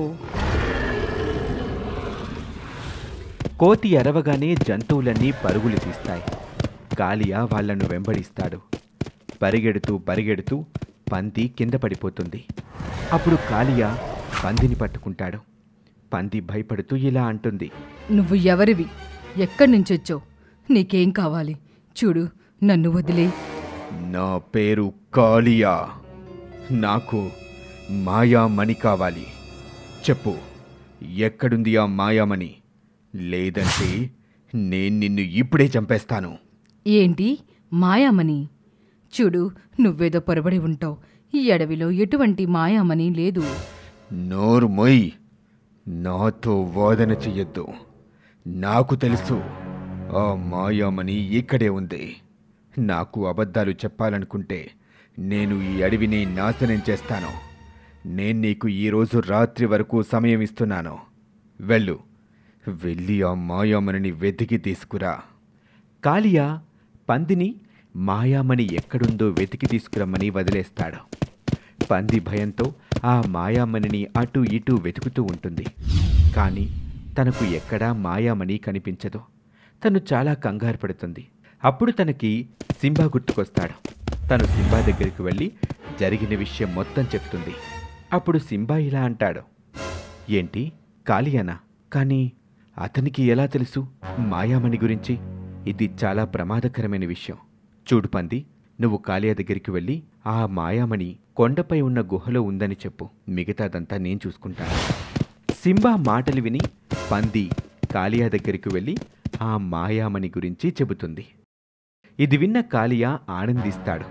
కోతి అరవగానే జంతువులన్నీ పరుగులు తీస్తాయి కాలియా వాళ్ళను వెంబడిస్తాడు పరిగెడుతూ పరిగెడుతూ పంది కింద పడిపోతుంది అప్పుడు కాలియా పందిని పట్టుకుంటాడు పంది భయపడుతూ ఇలా అంటుంది నువ్వు ఎవరివి ఎక్కడి నుంచి వచ్చావు నీకేం కావాలి చూడు నన్ను వదిలే నా పేరు కాలియా నాకు మాయామణి కావాలి చెప్పు ఎక్కడుంది ఆ మాయామణి లేదంటే నేను నిన్ను ఇప్పుడే చంపేస్తాను ఏంటి మాయామణి చూడు నువ్వేదో పొరబడి ఉంటావు ఈ అడవిలో ఎటువంటి మాయామణి లేదు నోరు మొయ్ నాతో వాదన చెయ్యొద్దు నాకు తెలుసు ఆ మాయామణి ఇక్కడే ఉంది నాకు అబద్ధాలు చెప్పాలనుకుంటే నేను ఈ అడవిని నాశనం చేస్తాను నేను నీకు ఈరోజు రాత్రి వరకు సమయం ఇస్తున్నాను వెళ్ళు వెళ్ళి ఆ మాయామణిని వెతికి తీసుకురా కాలియా పందిని మాయామణి ఎక్కడుందో వెతికి తీసుకురమ్మని వదిలేస్తాడు పంది భయంతో ఆ మాయామణిని అటు ఇటు వెతుకుతూ ఉంటుంది కానీ తనకు ఎక్కడా మాయామణి కనిపించదు తను చాలా కంగారు పడుతుంది అప్పుడు తనకి సింబా గుర్తుకొస్తాడు తను సింబా దగ్గరికి వెళ్ళి జరిగిన విషయం మొత్తం చెప్తుంది అప్పుడు సింబా ఇలా అంటాడు ఏంటి కాలియానా కానీ అతనికి ఎలా తెలుసు మాయామణి గురించి ఇది చాలా ప్రమాదకరమైన విషయం చూడు పంది నువ్వు కాళియా దగ్గరికి వెళ్ళి ఆ మాయామణి కొండపై ఉన్న గుహలో ఉందని చెప్పు మిగతాదంతా నేను చూసుకుంటాను సింబా మాటలు విని పంది కాళియా దగ్గరికి వెళ్ళి ఆ మాయామణి గురించి చెబుతుంది ఇది విన్న కాళియా ఆనందిస్తాడు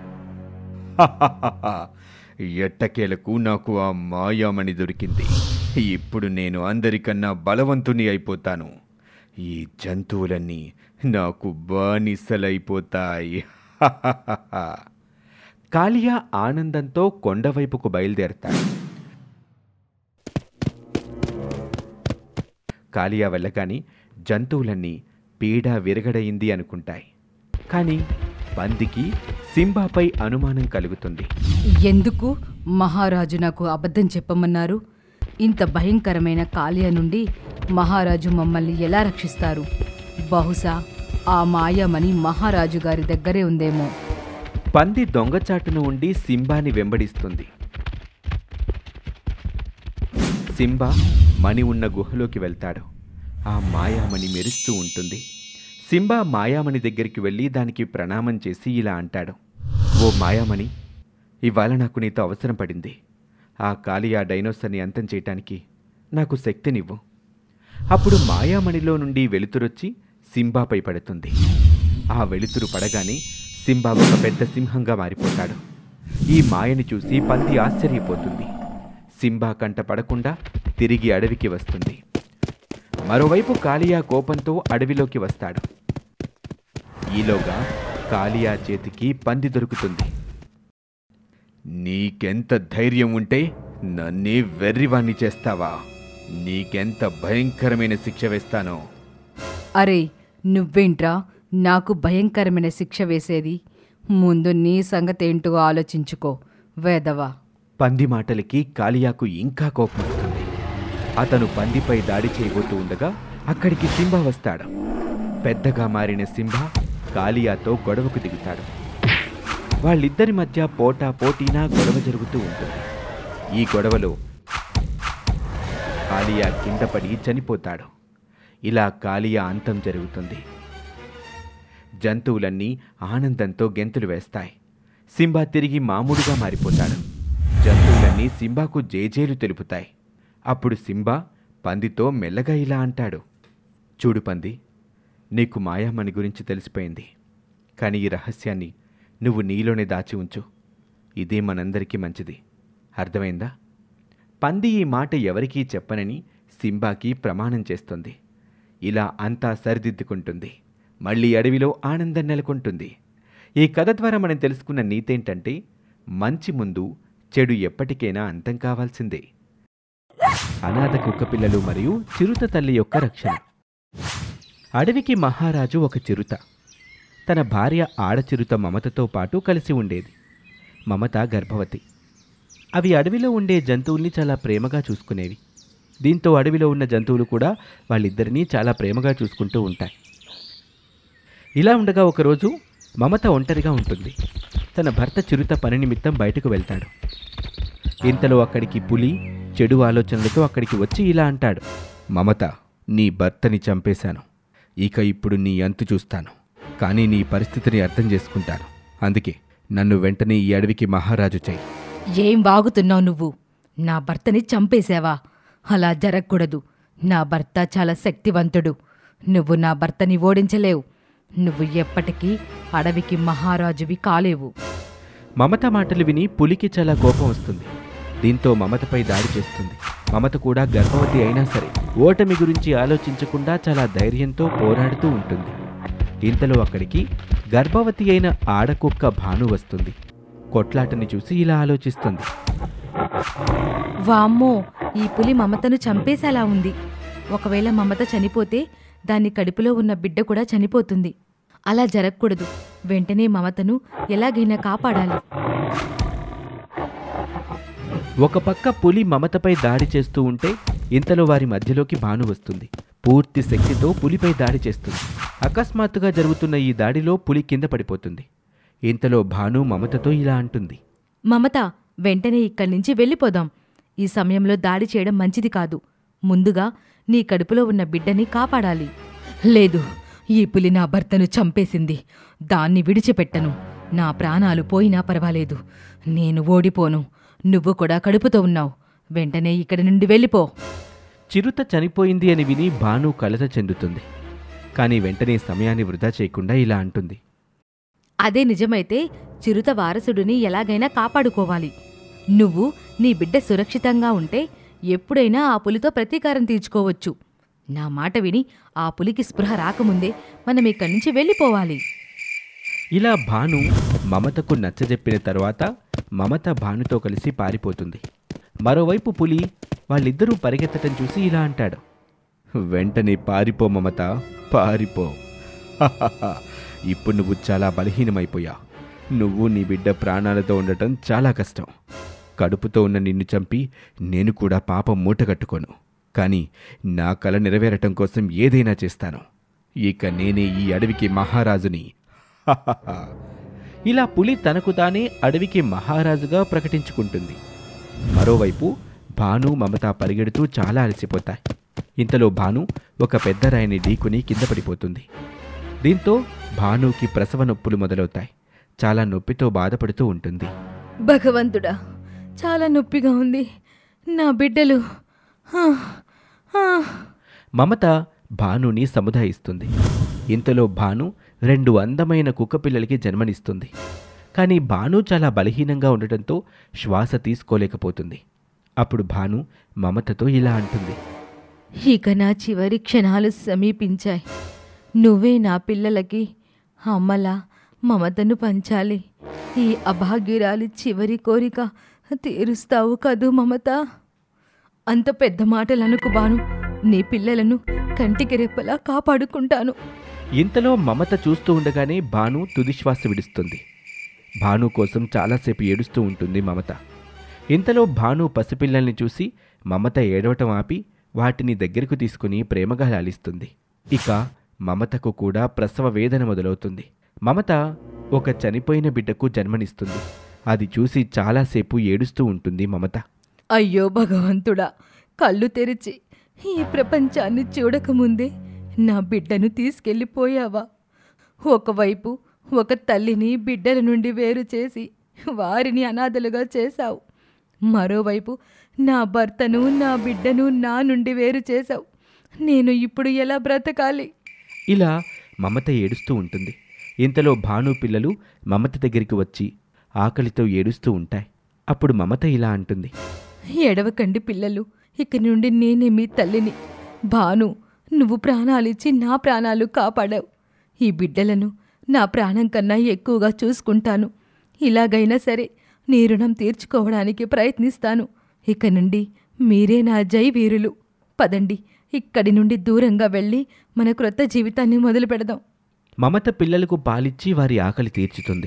ఎట్టకేలకు నాకు ఆ మాయామణి దొరికింది ఇప్పుడు నేను అందరికన్నా బలవంతుని అయిపోతాను ఈ జంతువులన్నీ నాకు బానిసలైపోతాయి కాళియా ఆనందంతో కొండవైపుకు బయలుదేరతాడు కాళియా వెళ్ళగాని జంతువులన్నీ పీడ విరగడయింది అనుకుంటాయి కానీ పందికి సింబాపై అనుమానం కలుగుతుంది ఎందుకు మహారాజు నాకు అబద్ధం చెప్పమన్నారు ఇంత భయంకరమైన కాళియ నుండి మహారాజు మమ్మల్ని ఎలా రక్షిస్తారు బహుశా ఆ మాయమని మహారాజు గారి దగ్గరే ఉందేమో పంది దొంగచాటును ఉండి సింబాని వెంబడిస్తుంది సింబా మణి ఉన్న గుహలోకి వెళ్తాడు ఆ మాయామణి మెరుస్తూ ఉంటుంది సింబా మాయామణి దగ్గరికి వెళ్ళి దానికి ప్రణామం చేసి ఇలా అంటాడు ఓ మాయామణి ఇవాళ నాకు నీతో అవసరం పడింది ఆ కాళియా డైనోసర్ని అంతం చేయటానికి నాకు శక్తినివ్వు అప్పుడు మాయామణిలో నుండి వెలుతురొచ్చి సింబాపై పడుతుంది ఆ వెలుతురు పడగానే సింబా ఒక పెద్ద సింహంగా మారిపోతాడు ఈ మాయని చూసి పంది ఆశ్చర్యపోతుంది సింబా కంట పడకుండా తిరిగి అడవికి వస్తుంది మరోవైపు కాళియా కోపంతో అడవిలోకి వస్తాడు ఈలోగా కాళియా చేతికి పంది దొరుకుతుంది నీకెంత ధైర్యం ఉంటే నన్నే వెర్రివాణ్ణి చేస్తావా నీకెంత భయంకరమైన శిక్ష వేస్తానో అరే నువ్వేంట్రా నాకు భయంకరమైన శిక్ష వేసేది ముందు నీ సంగతేంటో ఆలోచించుకో వేదవా పంది మాటలకి కాళియాకు ఇంకా కోపం వస్తుంది అతను పందిపై దాడి చేయబోతూ ఉండగా అక్కడికి సింబా వస్తాడు పెద్దగా మారిన సింబా కాళియాతో గొడవకు దిగుతాడు వాళ్ళిద్దరి మధ్య పోటా పోటీనా గొడవ జరుగుతూ ఉంటుంది ఈ గొడవలో కాళియా కింద పడి చనిపోతాడు ఇలా కాళియా అంతం జరుగుతుంది జంతువులన్నీ ఆనందంతో గెంతులు వేస్తాయి సింబా తిరిగి మామూలుగా మారిపోతాడు జంతువులన్నీ సింబాకు జేజేలు తెలుపుతాయి అప్పుడు సింబా పందితో మెల్లగా ఇలా అంటాడు చూడు పంది నీకు మాయామణి గురించి తెలిసిపోయింది కానీ ఈ రహస్యాన్ని నువ్వు నీలోనే దాచి ఉంచు ఇదే మనందరికీ మంచిది అర్థమైందా పంది ఈ మాట ఎవరికీ చెప్పనని సింబాకి ప్రమాణం చేస్తుంది ఇలా అంతా సరిదిద్దుకుంటుంది మళ్ళీ అడవిలో ఆనందం నెలకొంటుంది ఈ కథ ద్వారా మనం తెలుసుకున్న నీతేంటంటే మంచి ముందు చెడు ఎప్పటికైనా అంతం కావాల్సిందే అనాథ కుక్కపిల్లలు మరియు చిరుత తల్లి యొక్క రక్షణ అడవికి మహారాజు ఒక చిరుత తన భార్య ఆడచిరుత మమతతో పాటు కలిసి ఉండేది మమత గర్భవతి అవి అడవిలో ఉండే జంతువుల్ని చాలా ప్రేమగా చూసుకునేవి దీంతో అడవిలో ఉన్న జంతువులు కూడా వాళ్ళిద్దరినీ చాలా ప్రేమగా చూసుకుంటూ ఉంటాయి ఇలా ఉండగా ఒకరోజు మమత ఒంటరిగా ఉంటుంది తన భర్త చిరుత పని నిమిత్తం బయటకు వెళ్తాడు ఇంతలో అక్కడికి పులి చెడు ఆలోచనలతో అక్కడికి వచ్చి ఇలా అంటాడు మమత నీ భర్తని చంపేశాను ఇక ఇప్పుడు నీ అంతు చూస్తాను కానీ నీ పరిస్థితిని అర్థం చేసుకుంటాను అందుకే నన్ను వెంటనే ఈ అడవికి మహారాజు చేయి ఏం వాగుతున్నావు నువ్వు నా భర్తని చంపేశావా అలా జరగకూడదు నా భర్త చాలా శక్తివంతుడు నువ్వు నా భర్తని ఓడించలేవు నువ్వు ఎప్పటికీ అడవికి మహారాజువి కాలేవు మమత మాటలు విని పులికి చాలా కోపం వస్తుంది దీంతో మమతపై దాడి చేస్తుంది మమత కూడా గర్భవతి అయినా సరే ఓటమి గురించి ఆలోచించకుండా చాలా ధైర్యంతో పోరాడుతూ ఉంటుంది ఇంతలో అక్కడికి గర్భవతి అయిన ఆడకుక్క భాను వస్తుంది కొట్లాటని చూసి ఇలా ఆలోచిస్తుంది వామ్మో ఈ పులి మమతను చంపేసేలా ఉంది ఒకవేళ మమత చనిపోతే దాని కడుపులో ఉన్న బిడ్డ కూడా చనిపోతుంది అలా జరగకూడదు వెంటనే మమతను ఎలాగైనా కాపాడాలి ఒక పక్క పులి మమతపై దాడి చేస్తూ ఉంటే ఇంతలో వారి మధ్యలోకి భాను వస్తుంది పూర్తి శక్తితో పులిపై దాడి చేస్తుంది అకస్మాత్తుగా జరుగుతున్న ఈ దాడిలో పులి కింద పడిపోతుంది ఇంతలో భాను మమతతో ఇలా అంటుంది మమత వెంటనే ఇక్కడి నుంచి వెళ్ళిపోదాం ఈ సమయంలో దాడి చేయడం మంచిది కాదు ముందుగా నీ కడుపులో ఉన్న బిడ్డని కాపాడాలి లేదు ఈ పులి నా భర్తను చంపేసింది దాన్ని విడిచిపెట్టను నా ప్రాణాలు పోయినా పర్వాలేదు నేను ఓడిపోను నువ్వు కూడా కడుపుతో ఉన్నావు వెంటనే ఇక్కడి నుండి వెళ్ళిపో చిరుత చనిపోయింది అని విని భాను కలత చెందుతుంది కానీ వెంటనే సమయాన్ని వృధా చేయకుండా ఇలా అంటుంది అదే నిజమైతే చిరుత వారసుడిని ఎలాగైనా కాపాడుకోవాలి నువ్వు నీ బిడ్డ సురక్షితంగా ఉంటే ఎప్పుడైనా ఆ పులితో ప్రతీకారం తీర్చుకోవచ్చు నా మాట విని ఆ పులికి స్పృహ రాకముందే మనం ఇక్కడి నుంచి వెళ్ళిపోవాలి ఇలా భాను మమతకు నచ్చజెప్పిన తర్వాత మమత భానుతో కలిసి పారిపోతుంది మరోవైపు పులి వాళ్ళిద్దరూ పరిగెత్తటం చూసి ఇలా అంటాడు వెంటనే పారిపో మమత పారిపో హహహ, ఇప్పుడు నువ్వు చాలా బలహీనమైపోయా నువ్వు నీ బిడ్డ ప్రాణాలతో ఉండటం చాలా కష్టం కడుపుతో ఉన్న నిన్ను చంపి నేను కూడా పాపం మూటగట్టుకోను కానీ నా కల నెరవేరటం కోసం ఏదైనా చేస్తాను ఇక నేనే ఈ అడవికి మహారాజుని హహహ. ఇలా పులి తనకు తానే అడవికి మహారాజుగా ప్రకటించుకుంటుంది మరోవైపు భాను మమత పరిగెడుతూ చాలా అలసిపోతాయి ఇంతలో భాను ఒక పెద్ద రాయిని ఢీకుని కింద పడిపోతుంది దీంతో భానుకి ప్రసవ నొప్పులు మొదలవుతాయి చాలా నొప్పితో బాధపడుతూ ఉంటుంది భగవంతుడా చాలా నొప్పిగా ఉంది నా బిడ్డలు ఆ, ఆ. మమత భానుని సముదాయిస్తుంది ఇంతలో భాను రెండు అందమైన కుక్కపిల్లలకి జన్మనిస్తుంది కానీ భాను చాలా బలహీనంగా ఉండటంతో శ్వాస తీసుకోలేకపోతుంది అప్పుడు భాను మమతతో ఇలా అంటుంది ఇక నా చివరి క్షణాలు సమీపించాయి నువ్వే నా పిల్లలకి అమ్మలా మమతను పంచాలి ఈ అభాగ్యురాలి చివరి కోరిక తీరుస్తావు కదూ మమత అంత పెద్ద మాటలు అనుకు బాను నీ పిల్లలను కంటికి రెప్పలా కాపాడుకుంటాను ఇంతలో మమత చూస్తూ ఉండగానే భాను తుదిశ్వాస విడుస్తుంది భాను కోసం చాలాసేపు ఏడుస్తూ ఉంటుంది మమత ఇంతలో భాను పసిపిల్లల్ని చూసి మమత ఏడవటం ఆపి వాటిని దగ్గరకు తీసుకుని ప్రేమగా లాలిస్తుంది ఇక మమతకు కూడా ప్రసవ వేదన మొదలవుతుంది మమత ఒక చనిపోయిన బిడ్డకు జన్మనిస్తుంది అది చూసి చాలాసేపు ఏడుస్తూ ఉంటుంది మమత అయ్యో భగవంతుడా కళ్ళు తెరిచి ఈ ప్రపంచాన్ని చూడకముందే నా బిడ్డను తీసుకెళ్ళిపోయావా ఒకవైపు ఒక తల్లిని బిడ్డల నుండి వేరు చేసి వారిని అనాథలుగా చేశావు మరోవైపు నా భర్తను నా బిడ్డను నా నుండి వేరు చేశావు నేను ఇప్పుడు ఎలా బ్రతకాలి ఇలా మమత ఏడుస్తూ ఉంటుంది ఇంతలో భాను పిల్లలు మమత దగ్గరికి వచ్చి ఆకలితో ఏడుస్తూ ఉంటాయి అప్పుడు మమత ఇలా అంటుంది ఎడవకండి పిల్లలు ఇక నుండి నేనే మీ తల్లిని భాను నువ్వు ప్రాణాలిచ్చి నా ప్రాణాలు కాపాడావు ఈ బిడ్డలను నా ప్రాణం కన్నా ఎక్కువగా చూసుకుంటాను ఇలాగైనా సరే నీ రుణం తీర్చుకోవడానికి ప్రయత్నిస్తాను ఇక నుండి మీరే నా జై వీరులు పదండి ఇక్కడి నుండి దూరంగా వెళ్ళి మన క్రొత్త జీవితాన్ని మొదలు పెడదాం మమత పిల్లలకు పాలిచ్చి వారి ఆకలి తీర్చుతుంది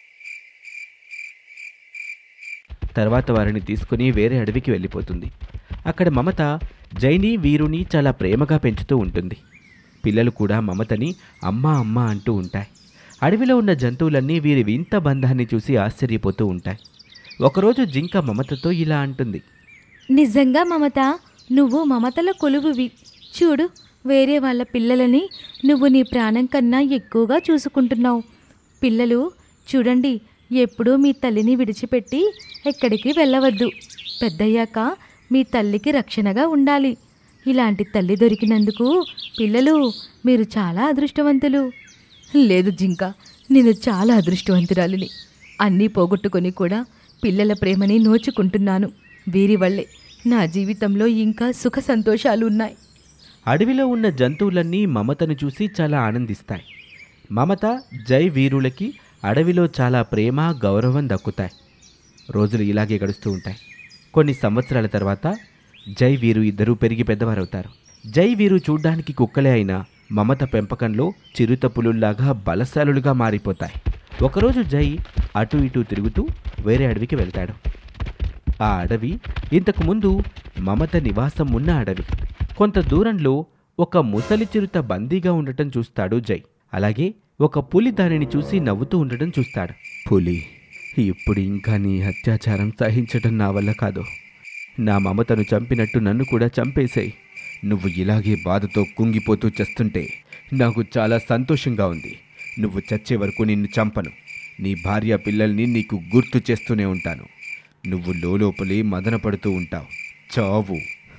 తర్వాత వారిని తీసుకుని వేరే అడవికి వెళ్ళిపోతుంది అక్కడ మమత జైని వీరుని చాలా ప్రేమగా పెంచుతూ ఉంటుంది పిల్లలు కూడా మమతని అమ్మా అమ్మా అంటూ ఉంటాయి అడవిలో ఉన్న జంతువులన్నీ వీరి వింత బంధాన్ని చూసి ఆశ్చర్యపోతూ ఉంటాయి ఒకరోజు జింక మమతతో ఇలా అంటుంది నిజంగా మమత నువ్వు మమతల కొలువువి చూడు వేరే వాళ్ళ పిల్లలని నువ్వు నీ ప్రాణం కన్నా ఎక్కువగా చూసుకుంటున్నావు పిల్లలు చూడండి ఎప్పుడూ మీ తల్లిని విడిచిపెట్టి ఎక్కడికి వెళ్ళవద్దు పెద్దయ్యాక మీ తల్లికి రక్షణగా ఉండాలి ఇలాంటి తల్లి దొరికినందుకు పిల్లలు మీరు చాలా అదృష్టవంతులు లేదు జింక నేను చాలా అదృష్టవంతురాలిని అన్నీ పోగొట్టుకొని కూడా పిల్లల ప్రేమని నోచుకుంటున్నాను వీరి వల్లే నా జీవితంలో ఇంకా సుఖ సంతోషాలు ఉన్నాయి అడవిలో ఉన్న జంతువులన్నీ మమతను చూసి చాలా ఆనందిస్తాయి మమత జై వీరులకి అడవిలో చాలా ప్రేమ గౌరవం దక్కుతాయి రోజులు ఇలాగే గడుస్తూ ఉంటాయి కొన్ని సంవత్సరాల తర్వాత జై వీరు ఇద్దరూ పెరిగి పెద్దవారవుతారు జై వీరు చూడ్డానికి కుక్కలే అయినా మమత పెంపకంలో చిరుత పులుల్లాగా బలశాలులుగా మారిపోతాయి ఒకరోజు జై అటు ఇటు తిరుగుతూ వేరే అడవికి వెళ్తాడు ఆ అడవి ఇంతకు ముందు మమత నివాసం ఉన్న అడవి కొంత దూరంలో ఒక ముసలి చిరుత బందీగా ఉండటం చూస్తాడు జై అలాగే ఒక పులి దానిని చూసి నవ్వుతూ ఉండటం చూస్తాడు పులి ఇప్పుడు ఇంకా నీ అత్యాచారం సహించటం నా వల్ల కాదు నా మమతను చంపినట్టు నన్ను కూడా చంపేశాయి నువ్వు ఇలాగే బాధతో కుంగిపోతూ చేస్తుంటే నాకు చాలా సంతోషంగా ఉంది నువ్వు చచ్చే వరకు నిన్ను చంపను నీ భార్య పిల్లల్ని నీకు గుర్తు చేస్తూనే ఉంటాను నువ్వు లోపలే మదన పడుతూ ఉంటావు చావు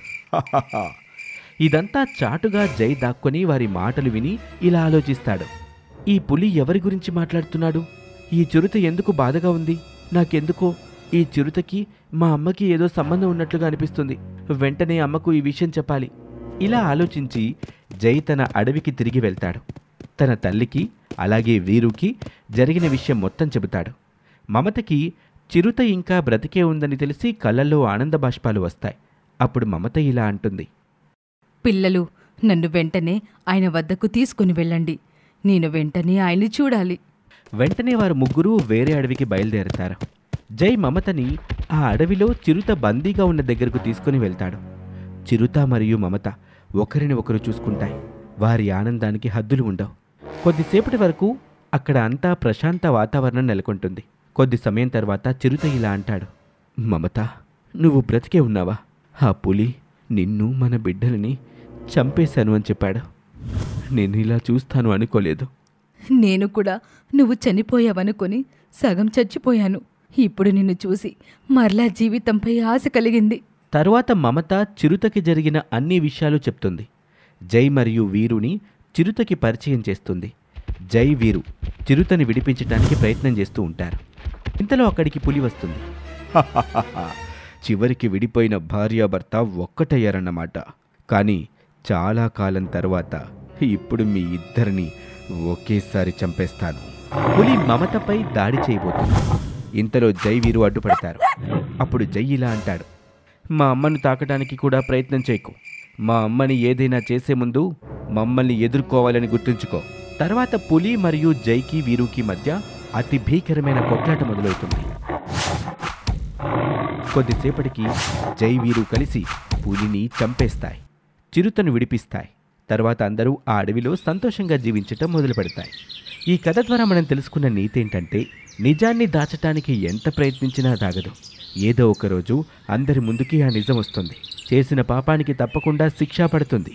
ఇదంతా చాటుగా జై దాక్కొని వారి మాటలు విని ఇలా ఆలోచిస్తాడు ఈ పులి ఎవరి గురించి మాట్లాడుతున్నాడు ఈ చిరుత ఎందుకు బాధగా ఉంది నాకెందుకో ఈ చిరుతకి మా అమ్మకి ఏదో సంబంధం ఉన్నట్లుగా అనిపిస్తుంది వెంటనే అమ్మకు ఈ విషయం చెప్పాలి ఇలా ఆలోచించి జై తన అడవికి తిరిగి వెళ్తాడు తన తల్లికి అలాగే వీరుకి జరిగిన విషయం మొత్తం చెబుతాడు మమతకి చిరుత ఇంకా బ్రతికే ఉందని తెలిసి కళ్ళల్లో ఆనంద బాష్పాలు వస్తాయి అప్పుడు మమత ఇలా అంటుంది పిల్లలు నన్ను వెంటనే ఆయన వద్దకు తీసుకుని వెళ్ళండి నేను వెంటనే ఆయన్ని చూడాలి వెంటనే వారు ముగ్గురు వేరే అడవికి బయలుదేరతారు జై మమతని ఆ అడవిలో చిరుత బందీగా ఉన్న దగ్గరకు తీసుకుని వెళ్తాడు చిరుత మరియు మమత ఒకరిని ఒకరు చూసుకుంటాయి వారి ఆనందానికి హద్దులు ఉండవు కొద్దిసేపటి వరకు అక్కడ అంతా ప్రశాంత వాతావరణం నెలకొంటుంది కొద్ది సమయం తర్వాత చిరుత ఇలా అంటాడు మమత నువ్వు బ్రతికే ఉన్నావా ఆ పులి నిన్ను మన బిడ్డలని చంపేశాను అని చెప్పాడు నేను ఇలా చూస్తాను అనుకోలేదు నేను కూడా నువ్వు చనిపోయావనుకొని సగం చచ్చిపోయాను ఇప్పుడు నిన్ను చూసి మరలా జీవితంపై ఆశ కలిగింది తరువాత మమత చిరుతకి జరిగిన అన్ని విషయాలు చెప్తుంది జై మరియు వీరుని చిరుతకి పరిచయం చేస్తుంది జై వీరు చిరుతని విడిపించడానికి ప్రయత్నం చేస్తూ ఉంటారు ఇంతలో అక్కడికి పులి వస్తుంది చివరికి విడిపోయిన భార్యాభర్త ఒక్కటయ్యారన్నమాట కానీ చాలా కాలం తర్వాత ఇప్పుడు మీ ఇద్దరిని ఒకేసారి చంపేస్తాను పులి మమతపై దాడి చేయబోతుంది ఇంతలో జై వీరు అడ్డుపడతారు అప్పుడు జై ఇలా అంటాడు మా అమ్మను తాకడానికి కూడా ప్రయత్నం చేయకు మా అమ్మని ఏదైనా చేసే ముందు మమ్మల్ని ఎదుర్కోవాలని గుర్తుంచుకో తర్వాత పులి మరియు జైకి వీరుకి మధ్య అతి భీకరమైన కొట్లాట మొదలవుతుంది కొద్దిసేపటికి జై వీరు కలిసి పులిని చంపేస్తాయి చిరుతను విడిపిస్తాయి తర్వాత అందరూ ఆ అడవిలో సంతోషంగా జీవించటం మొదలు పెడతాయి ఈ కథ ద్వారా మనం తెలుసుకున్న నీతి ఏంటంటే నిజాన్ని దాచటానికి ఎంత ప్రయత్నించినా దాగదు ఏదో ఒక రోజు అందరి ముందుకి ఆ నిజం వస్తుంది చేసిన పాపానికి తప్పకుండా శిక్ష పడుతుంది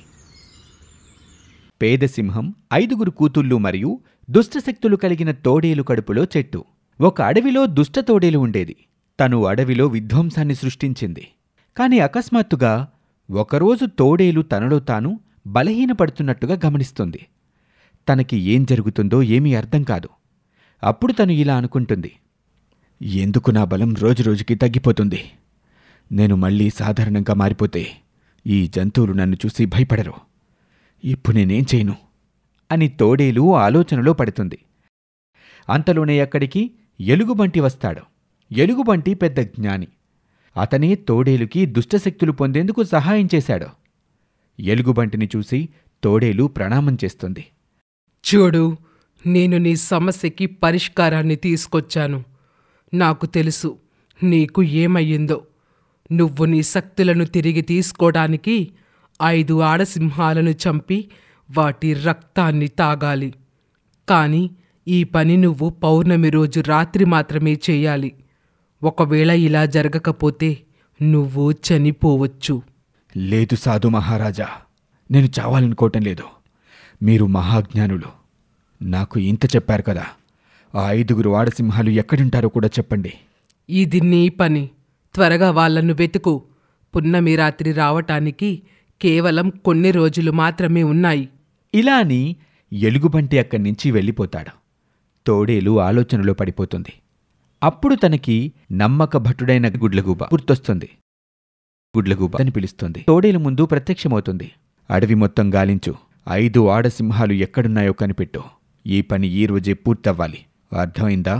పేద సింహం ఐదుగురు కూతుళ్ళు మరియు దుష్టశక్తులు కలిగిన తోడేలు కడుపులో చెట్టు ఒక అడవిలో దుష్ట తోడేలు ఉండేది తను అడవిలో విధ్వంసాన్ని సృష్టించింది కాని అకస్మాత్తుగా ఒకరోజు తోడేలు తనలో తాను బలహీనపడుతున్నట్టుగా గమనిస్తుంది తనకి ఏం జరుగుతుందో ఏమీ అర్థం కాదు అప్పుడు తను ఇలా అనుకుంటుంది ఎందుకు నా బలం రోజురోజుకి తగ్గిపోతుంది నేను మళ్ళీ సాధారణంగా మారిపోతే ఈ జంతువులు నన్ను చూసి భయపడరు ఇప్పుడు నేనేం చేయను అని తోడేలు ఆలోచనలో పడుతుంది అంతలోనే అక్కడికి ఎలుగుబంటి వస్తాడు ఎలుగుబంటి పెద్ద జ్ఞాని అతనే తోడేలుకి దుష్టశక్తులు పొందేందుకు సహాయం చేశాడు ఎలుగుబంటిని చూసి తోడేలు ప్రణామం చేస్తుంది చూడు నేను నీ సమస్యకి పరిష్కారాన్ని తీసుకొచ్చాను నాకు తెలుసు నీకు ఏమయ్యిందో నువ్వు నీ శక్తులను తిరిగి తీసుకోవడానికి ఐదు ఆడసింహాలను చంపి వాటి రక్తాన్ని తాగాలి కానీ ఈ పని నువ్వు పౌర్ణమి రోజు రాత్రి మాత్రమే చేయాలి ఒకవేళ ఇలా జరగకపోతే నువ్వు చనిపోవచ్చు లేదు సాధు మహారాజా నేను చావాలనుకోవటం లేదు మీరు మహాజ్ఞానులు నాకు ఇంత చెప్పారు కదా ఆ ఐదుగురు ఆడసింహాలు ఎక్కడుంటారో కూడా చెప్పండి ఇది నీ పని త్వరగా వాళ్ళను వెతుకు పున్నమి రాత్రి రావటానికి కేవలం కొన్ని రోజులు మాత్రమే ఉన్నాయి ఇలా అని ఎలుగుబంటి అక్కడి నుంచి వెళ్ళిపోతాడు తోడేలు ఆలోచనలో పడిపోతుంది అప్పుడు తనకి నమ్మక భటుడైన గుడ్లగూబ గుర్తొస్తుంది గుడ్లగూబ అని పిలుస్తుంది తోడేలు ముందు ప్రత్యక్షమవుతుంది అడవి మొత్తం గాలించు ఐదు ఆడసింహాలు ఎక్కడున్నాయో కనిపెట్టు ఈ పని ఈ రోజే పూర్తవ్వాలి అర్థమైందా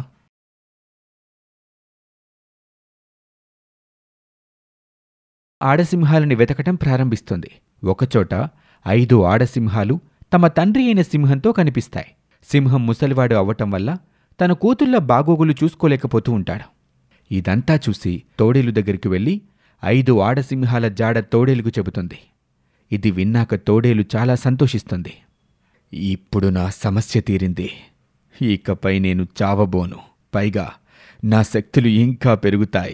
ఆడసింహాలని వెతకటం ప్రారంభిస్తుంది ఒకచోట ఐదు ఆడసింహాలు తమ తండ్రి అయిన సింహంతో కనిపిస్తాయి సింహం ముసలివాడు అవ్వటం వల్ల తన కూతుళ్ళ బాగోగులు చూసుకోలేకపోతూ ఉంటాడు ఇదంతా చూసి తోడేలు దగ్గరికి వెళ్ళి ఐదు ఆడసింహాల జాడ తోడేలుకు చెబుతుంది ఇది విన్నాక తోడేలు చాలా సంతోషిస్తుంది ఇప్పుడు నా సమస్య తీరింది ఇకపై నేను చావబోను పైగా నా శక్తులు ఇంకా పెరుగుతాయి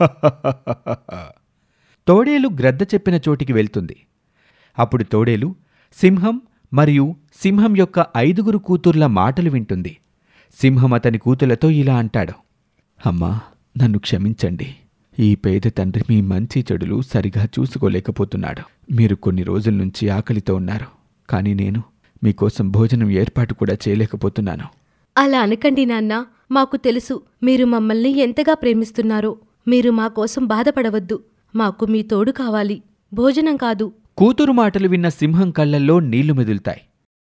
తోడేలు గ్రద్ద చెప్పిన చోటికి వెళ్తుంది అప్పుడు తోడేలు సింహం మరియు సింహం యొక్క ఐదుగురు కూతుర్ల మాటలు వింటుంది సింహం అతని కూతులతో ఇలా అంటాడు అమ్మా నన్ను క్షమించండి ఈ పేద తండ్రి మీ మంచి చెడులు సరిగా చూసుకోలేకపోతున్నాడు మీరు కొన్ని రోజుల నుంచి ఆకలితో ఉన్నారు కానీ నేను మీకోసం భోజనం ఏర్పాటు కూడా చేయలేకపోతున్నాను అలా అనకండి నాన్న మాకు తెలుసు మీరు మమ్మల్ని ఎంతగా ప్రేమిస్తున్నారో మీరు మా కోసం బాధపడవద్దు మాకు మీ తోడు కావాలి భోజనం కాదు కూతురు మాటలు విన్న సింహం కళ్ళల్లో నీళ్లు మెదులుతాయి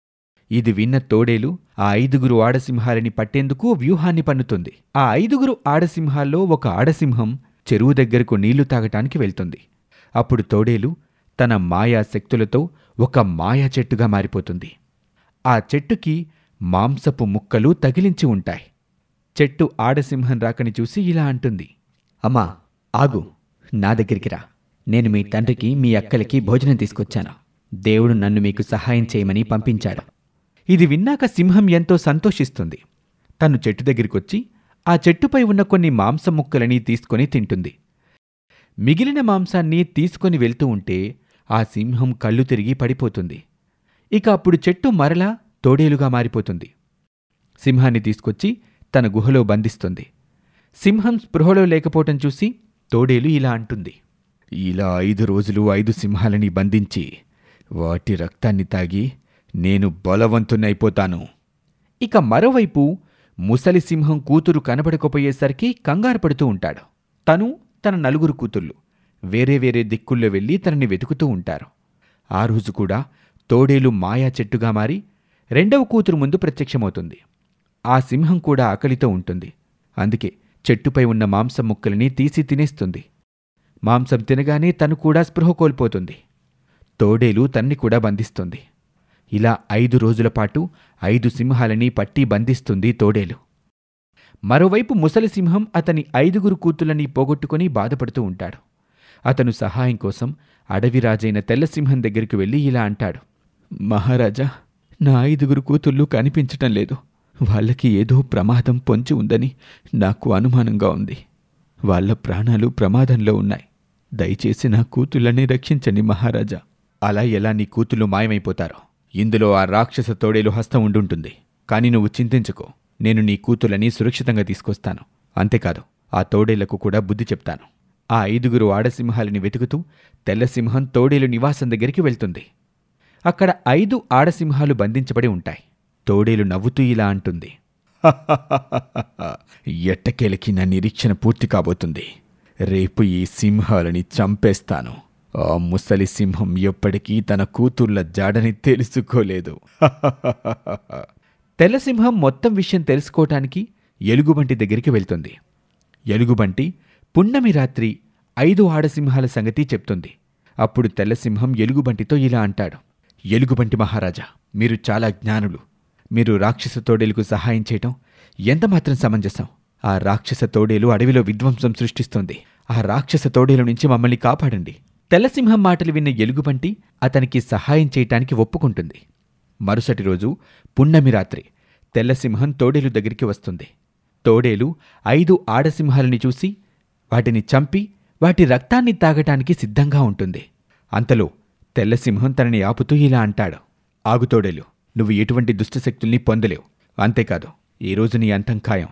ఇది విన్న తోడేలు ఆ ఐదుగురు ఆడసింహాలని పట్టేందుకు వ్యూహాన్ని పన్నుతుంది ఆ ఐదుగురు ఆడసింహాల్లో ఒక ఆడసింహం చెరువు దగ్గరకు నీళ్లు తాగటానికి వెళ్తుంది అప్పుడు తోడేలు తన మాయా శక్తులతో ఒక మాయా చెట్టుగా మారిపోతుంది ఆ చెట్టుకి మాంసపు ముక్కలు తగిలించి ఉంటాయి చెట్టు ఆడసింహం రాకని చూసి ఇలా అంటుంది అమ్మా ఆగు నా దగ్గరికి రా నేను మీ తండ్రికి మీ అక్కలకి భోజనం తీసుకొచ్చాను దేవుడు నన్ను మీకు సహాయం చేయమని పంపించాడు ఇది విన్నాక సింహం ఎంతో సంతోషిస్తుంది తను చెట్టు దగ్గరికొచ్చి ఆ చెట్టుపై ఉన్న కొన్ని మాంసం ముక్కలని తీసుకొని తింటుంది మిగిలిన మాంసాన్ని తీసుకొని వెళ్తూ ఉంటే ఆ సింహం కళ్ళు తిరిగి పడిపోతుంది ఇక అప్పుడు చెట్టు మరలా తోడేలుగా మారిపోతుంది సింహాన్ని తీసుకొచ్చి తన గుహలో బంధిస్తుంది సింహం స్పృహలో లేకపోవటం చూసి తోడేలు ఇలా అంటుంది ఇలా ఐదు రోజులు ఐదు సింహాలని బంధించి వాటి రక్తాన్ని తాగి నేను బలవంతునైపోతాను ఇక మరోవైపు ముసలి సింహం కూతురు కనబడకపోయేసరికి కంగారు పడుతూ ఉంటాడు తను తన నలుగురు కూతుళ్ళు వేరే వేరే దిక్కుల్లో వెళ్ళి తనని వెతుకుతూ ఉంటారు ఆ రోజు కూడా తోడేలు మాయా చెట్టుగా మారి రెండవ కూతురు ముందు ప్రత్యక్షమవుతుంది ఆ సింహం కూడా ఆకలితో ఉంటుంది అందుకే చెట్టుపై ఉన్న మాంసం ముక్కలని తీసి తినేస్తుంది మాంసం తినగానే తను కూడా స్పృహ కోల్పోతుంది తోడేలు తన్ని కూడా బంధిస్తుంది ఇలా ఐదు రోజుల పాటు ఐదు సింహాలని పట్టి బంధిస్తుంది తోడేలు మరోవైపు ముసలి సింహం అతని ఐదుగురు కూతుళ్ళని పోగొట్టుకుని బాధపడుతూ ఉంటాడు అతను సహాయం కోసం అడవిరాజైన తెల్లసింహం దగ్గరికి వెళ్ళి ఇలా అంటాడు మహారాజా నా ఐదుగురు కూతుళ్ళు కనిపించటం లేదు వాళ్ళకి ఏదో ప్రమాదం పొంచి ఉందని నాకు అనుమానంగా ఉంది వాళ్ళ ప్రాణాలు ప్రమాదంలో ఉన్నాయి దయచేసి నా కూతుళ్ళని రక్షించండి మహారాజా అలా ఎలా నీ కూతుళ్ళు మాయమైపోతారో ఇందులో ఆ రాక్షస తోడేలు హస్తం ఉండుంటుంది కాని నువ్వు చింతించుకో నేను నీ కూతుళ్ళని సురక్షితంగా తీసుకొస్తాను అంతేకాదు ఆ తోడేళ్లకు కూడా బుద్ధి చెప్తాను ఆ ఐదుగురు ఆడసింహాలని వెతుకుతూ తెల్లసింహం తోడేలు నివాసం దగ్గరికి వెళ్తుంది అక్కడ ఐదు ఆడసింహాలు బంధించబడి ఉంటాయి తోడేలు నవ్వుతూ ఇలా అంటుంది ఎట్టకేలకి నా నిరీక్షణ పూర్తి కాబోతుంది రేపు ఈ సింహాలని చంపేస్తాను ఆ ముసలి సింహం ఎప్పటికీ తన కూతుర్ల జాడని తెలుసుకోలేదు తెల్లసింహం మొత్తం విషయం తెలుసుకోవటానికి ఎలుగుబంటి దగ్గరికి వెళ్తుంది ఎలుగుబంటి పున్నమి రాత్రి ఐదు ఆడసింహాల సంగతి చెప్తుంది అప్పుడు తెల్లసింహం ఎలుగుబంటితో ఇలా అంటాడు ఎలుగుబంటి మహారాజా మీరు చాలా జ్ఞానులు మీరు రాక్షస తోడేలుకు సహాయం చేయటం ఎంతమాత్రం సమంజసం ఆ రాక్షస తోడేలు అడవిలో విధ్వంసం సృష్టిస్తోంది ఆ రాక్షస తోడేలు నుంచి మమ్మల్ని కాపాడండి తెల్లసింహం మాటలు విన్న ఎలుగుబంటి అతనికి సహాయం చేయటానికి ఒప్పుకుంటుంది మరుసటి రోజు పున్నమి రాత్రి తెల్లసింహం తోడేలు దగ్గరికి వస్తుంది తోడేలు ఐదు ఆడసింహాలని చూసి వాటిని చంపి వాటి రక్తాన్ని తాగటానికి సిద్ధంగా ఉంటుంది అంతలో తెల్లసింహం తనని ఆపుతూ ఇలా అంటాడు ఆగు తోడేలు నువ్వు ఎటువంటి దుష్టశక్తుల్ని పొందలేవు అంతేకాదు ఈ రోజు నీ అంతం ఖాయం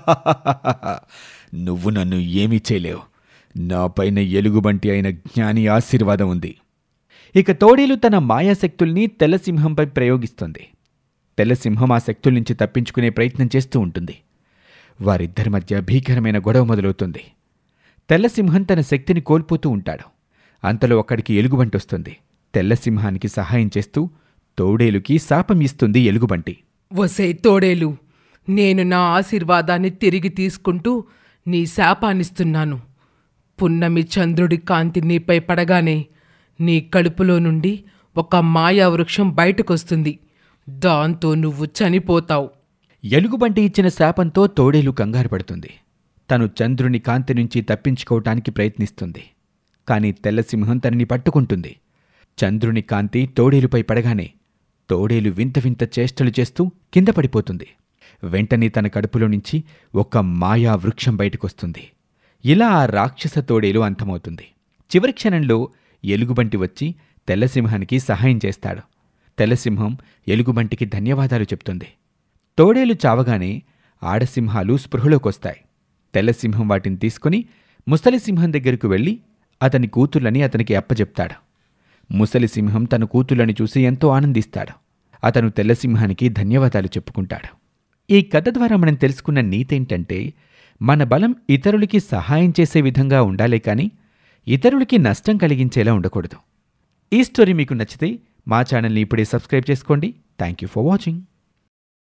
నువ్వు నన్ను ఏమీ చేయలేవు నాపైన ఎలుగుబంటి అయిన జ్ఞాని ఆశీర్వాదం ఉంది ఇక తోడేలు తన మాయాశక్తుల్ని తెల్లసింహంపై ప్రయోగిస్తుంది తెల్లసింహం ఆ శక్తుల నుంచి తప్పించుకునే ప్రయత్నం చేస్తూ ఉంటుంది వారిద్దరి మధ్య భీకరమైన గొడవ మొదలవుతుంది తెల్లసింహం తన శక్తిని కోల్పోతూ ఉంటాడు అంతలో అక్కడికి ఎలుగుబంటి వస్తుంది తెల్లసింహానికి సహాయం చేస్తూ తోడేలుకి శాపం ఇస్తుంది ఎలుగుబంటి వసే తోడేలు నేను నా ఆశీర్వాదాన్ని తిరిగి తీసుకుంటూ నీ శాపాన్నిస్తున్నాను పున్నమి చంద్రుడి కాంతి నీపై పడగానే నీ కడుపులో నుండి ఒక మాయా వృక్షం బయటకొస్తుంది దాంతో నువ్వు చనిపోతావు ఎలుగుబంటి ఇచ్చిన శాపంతో తోడేలు కంగారు పడుతుంది తను చంద్రుని కాంతి నుంచి తప్పించుకోవటానికి ప్రయత్నిస్తుంది కాని తెల్లసింహం తనని పట్టుకుంటుంది చంద్రుని కాంతి తోడేలుపై పడగానే తోడేలు వింత వింత చేష్టలు చేస్తూ కింద పడిపోతుంది వెంటనే తన కడుపులో నుంచి ఒక మాయా వృక్షం బయటకొస్తుంది ఇలా ఆ రాక్షస తోడేలు అంతమవుతుంది చివరి క్షణంలో ఎలుగుబంటి వచ్చి తెల్లసింహానికి సహాయం చేస్తాడు తెల్లసింహం ఎలుగుబంటికి ధన్యవాదాలు చెప్తుంది తోడేలు చావగానే ఆడసింహాలు స్పృహలోకొస్తాయి తెల్లసింహం వాటిని తీసుకుని ముసలి సింహం దగ్గరకు వెళ్ళి అతని కూతుళ్ళని అతనికి అప్పజెప్తాడు ముసలి సింహం తన కూతుళ్ళని చూసి ఎంతో ఆనందిస్తాడు అతను తెల్లసింహానికి ధన్యవాదాలు చెప్పుకుంటాడు ఈ కథ ద్వారా మనం తెలుసుకున్న నీతేంటంటే మన బలం ఇతరులకి సహాయం చేసే విధంగా ఉండాలే కానీ ఇతరులకి నష్టం కలిగించేలా ఉండకూడదు ఈ స్టోరీ మీకు నచ్చితే మా ఛానల్ని ఇప్పుడే సబ్స్క్రైబ్ చేసుకోండి థ్యాంక్ యూ ఫర్ వాచింగ్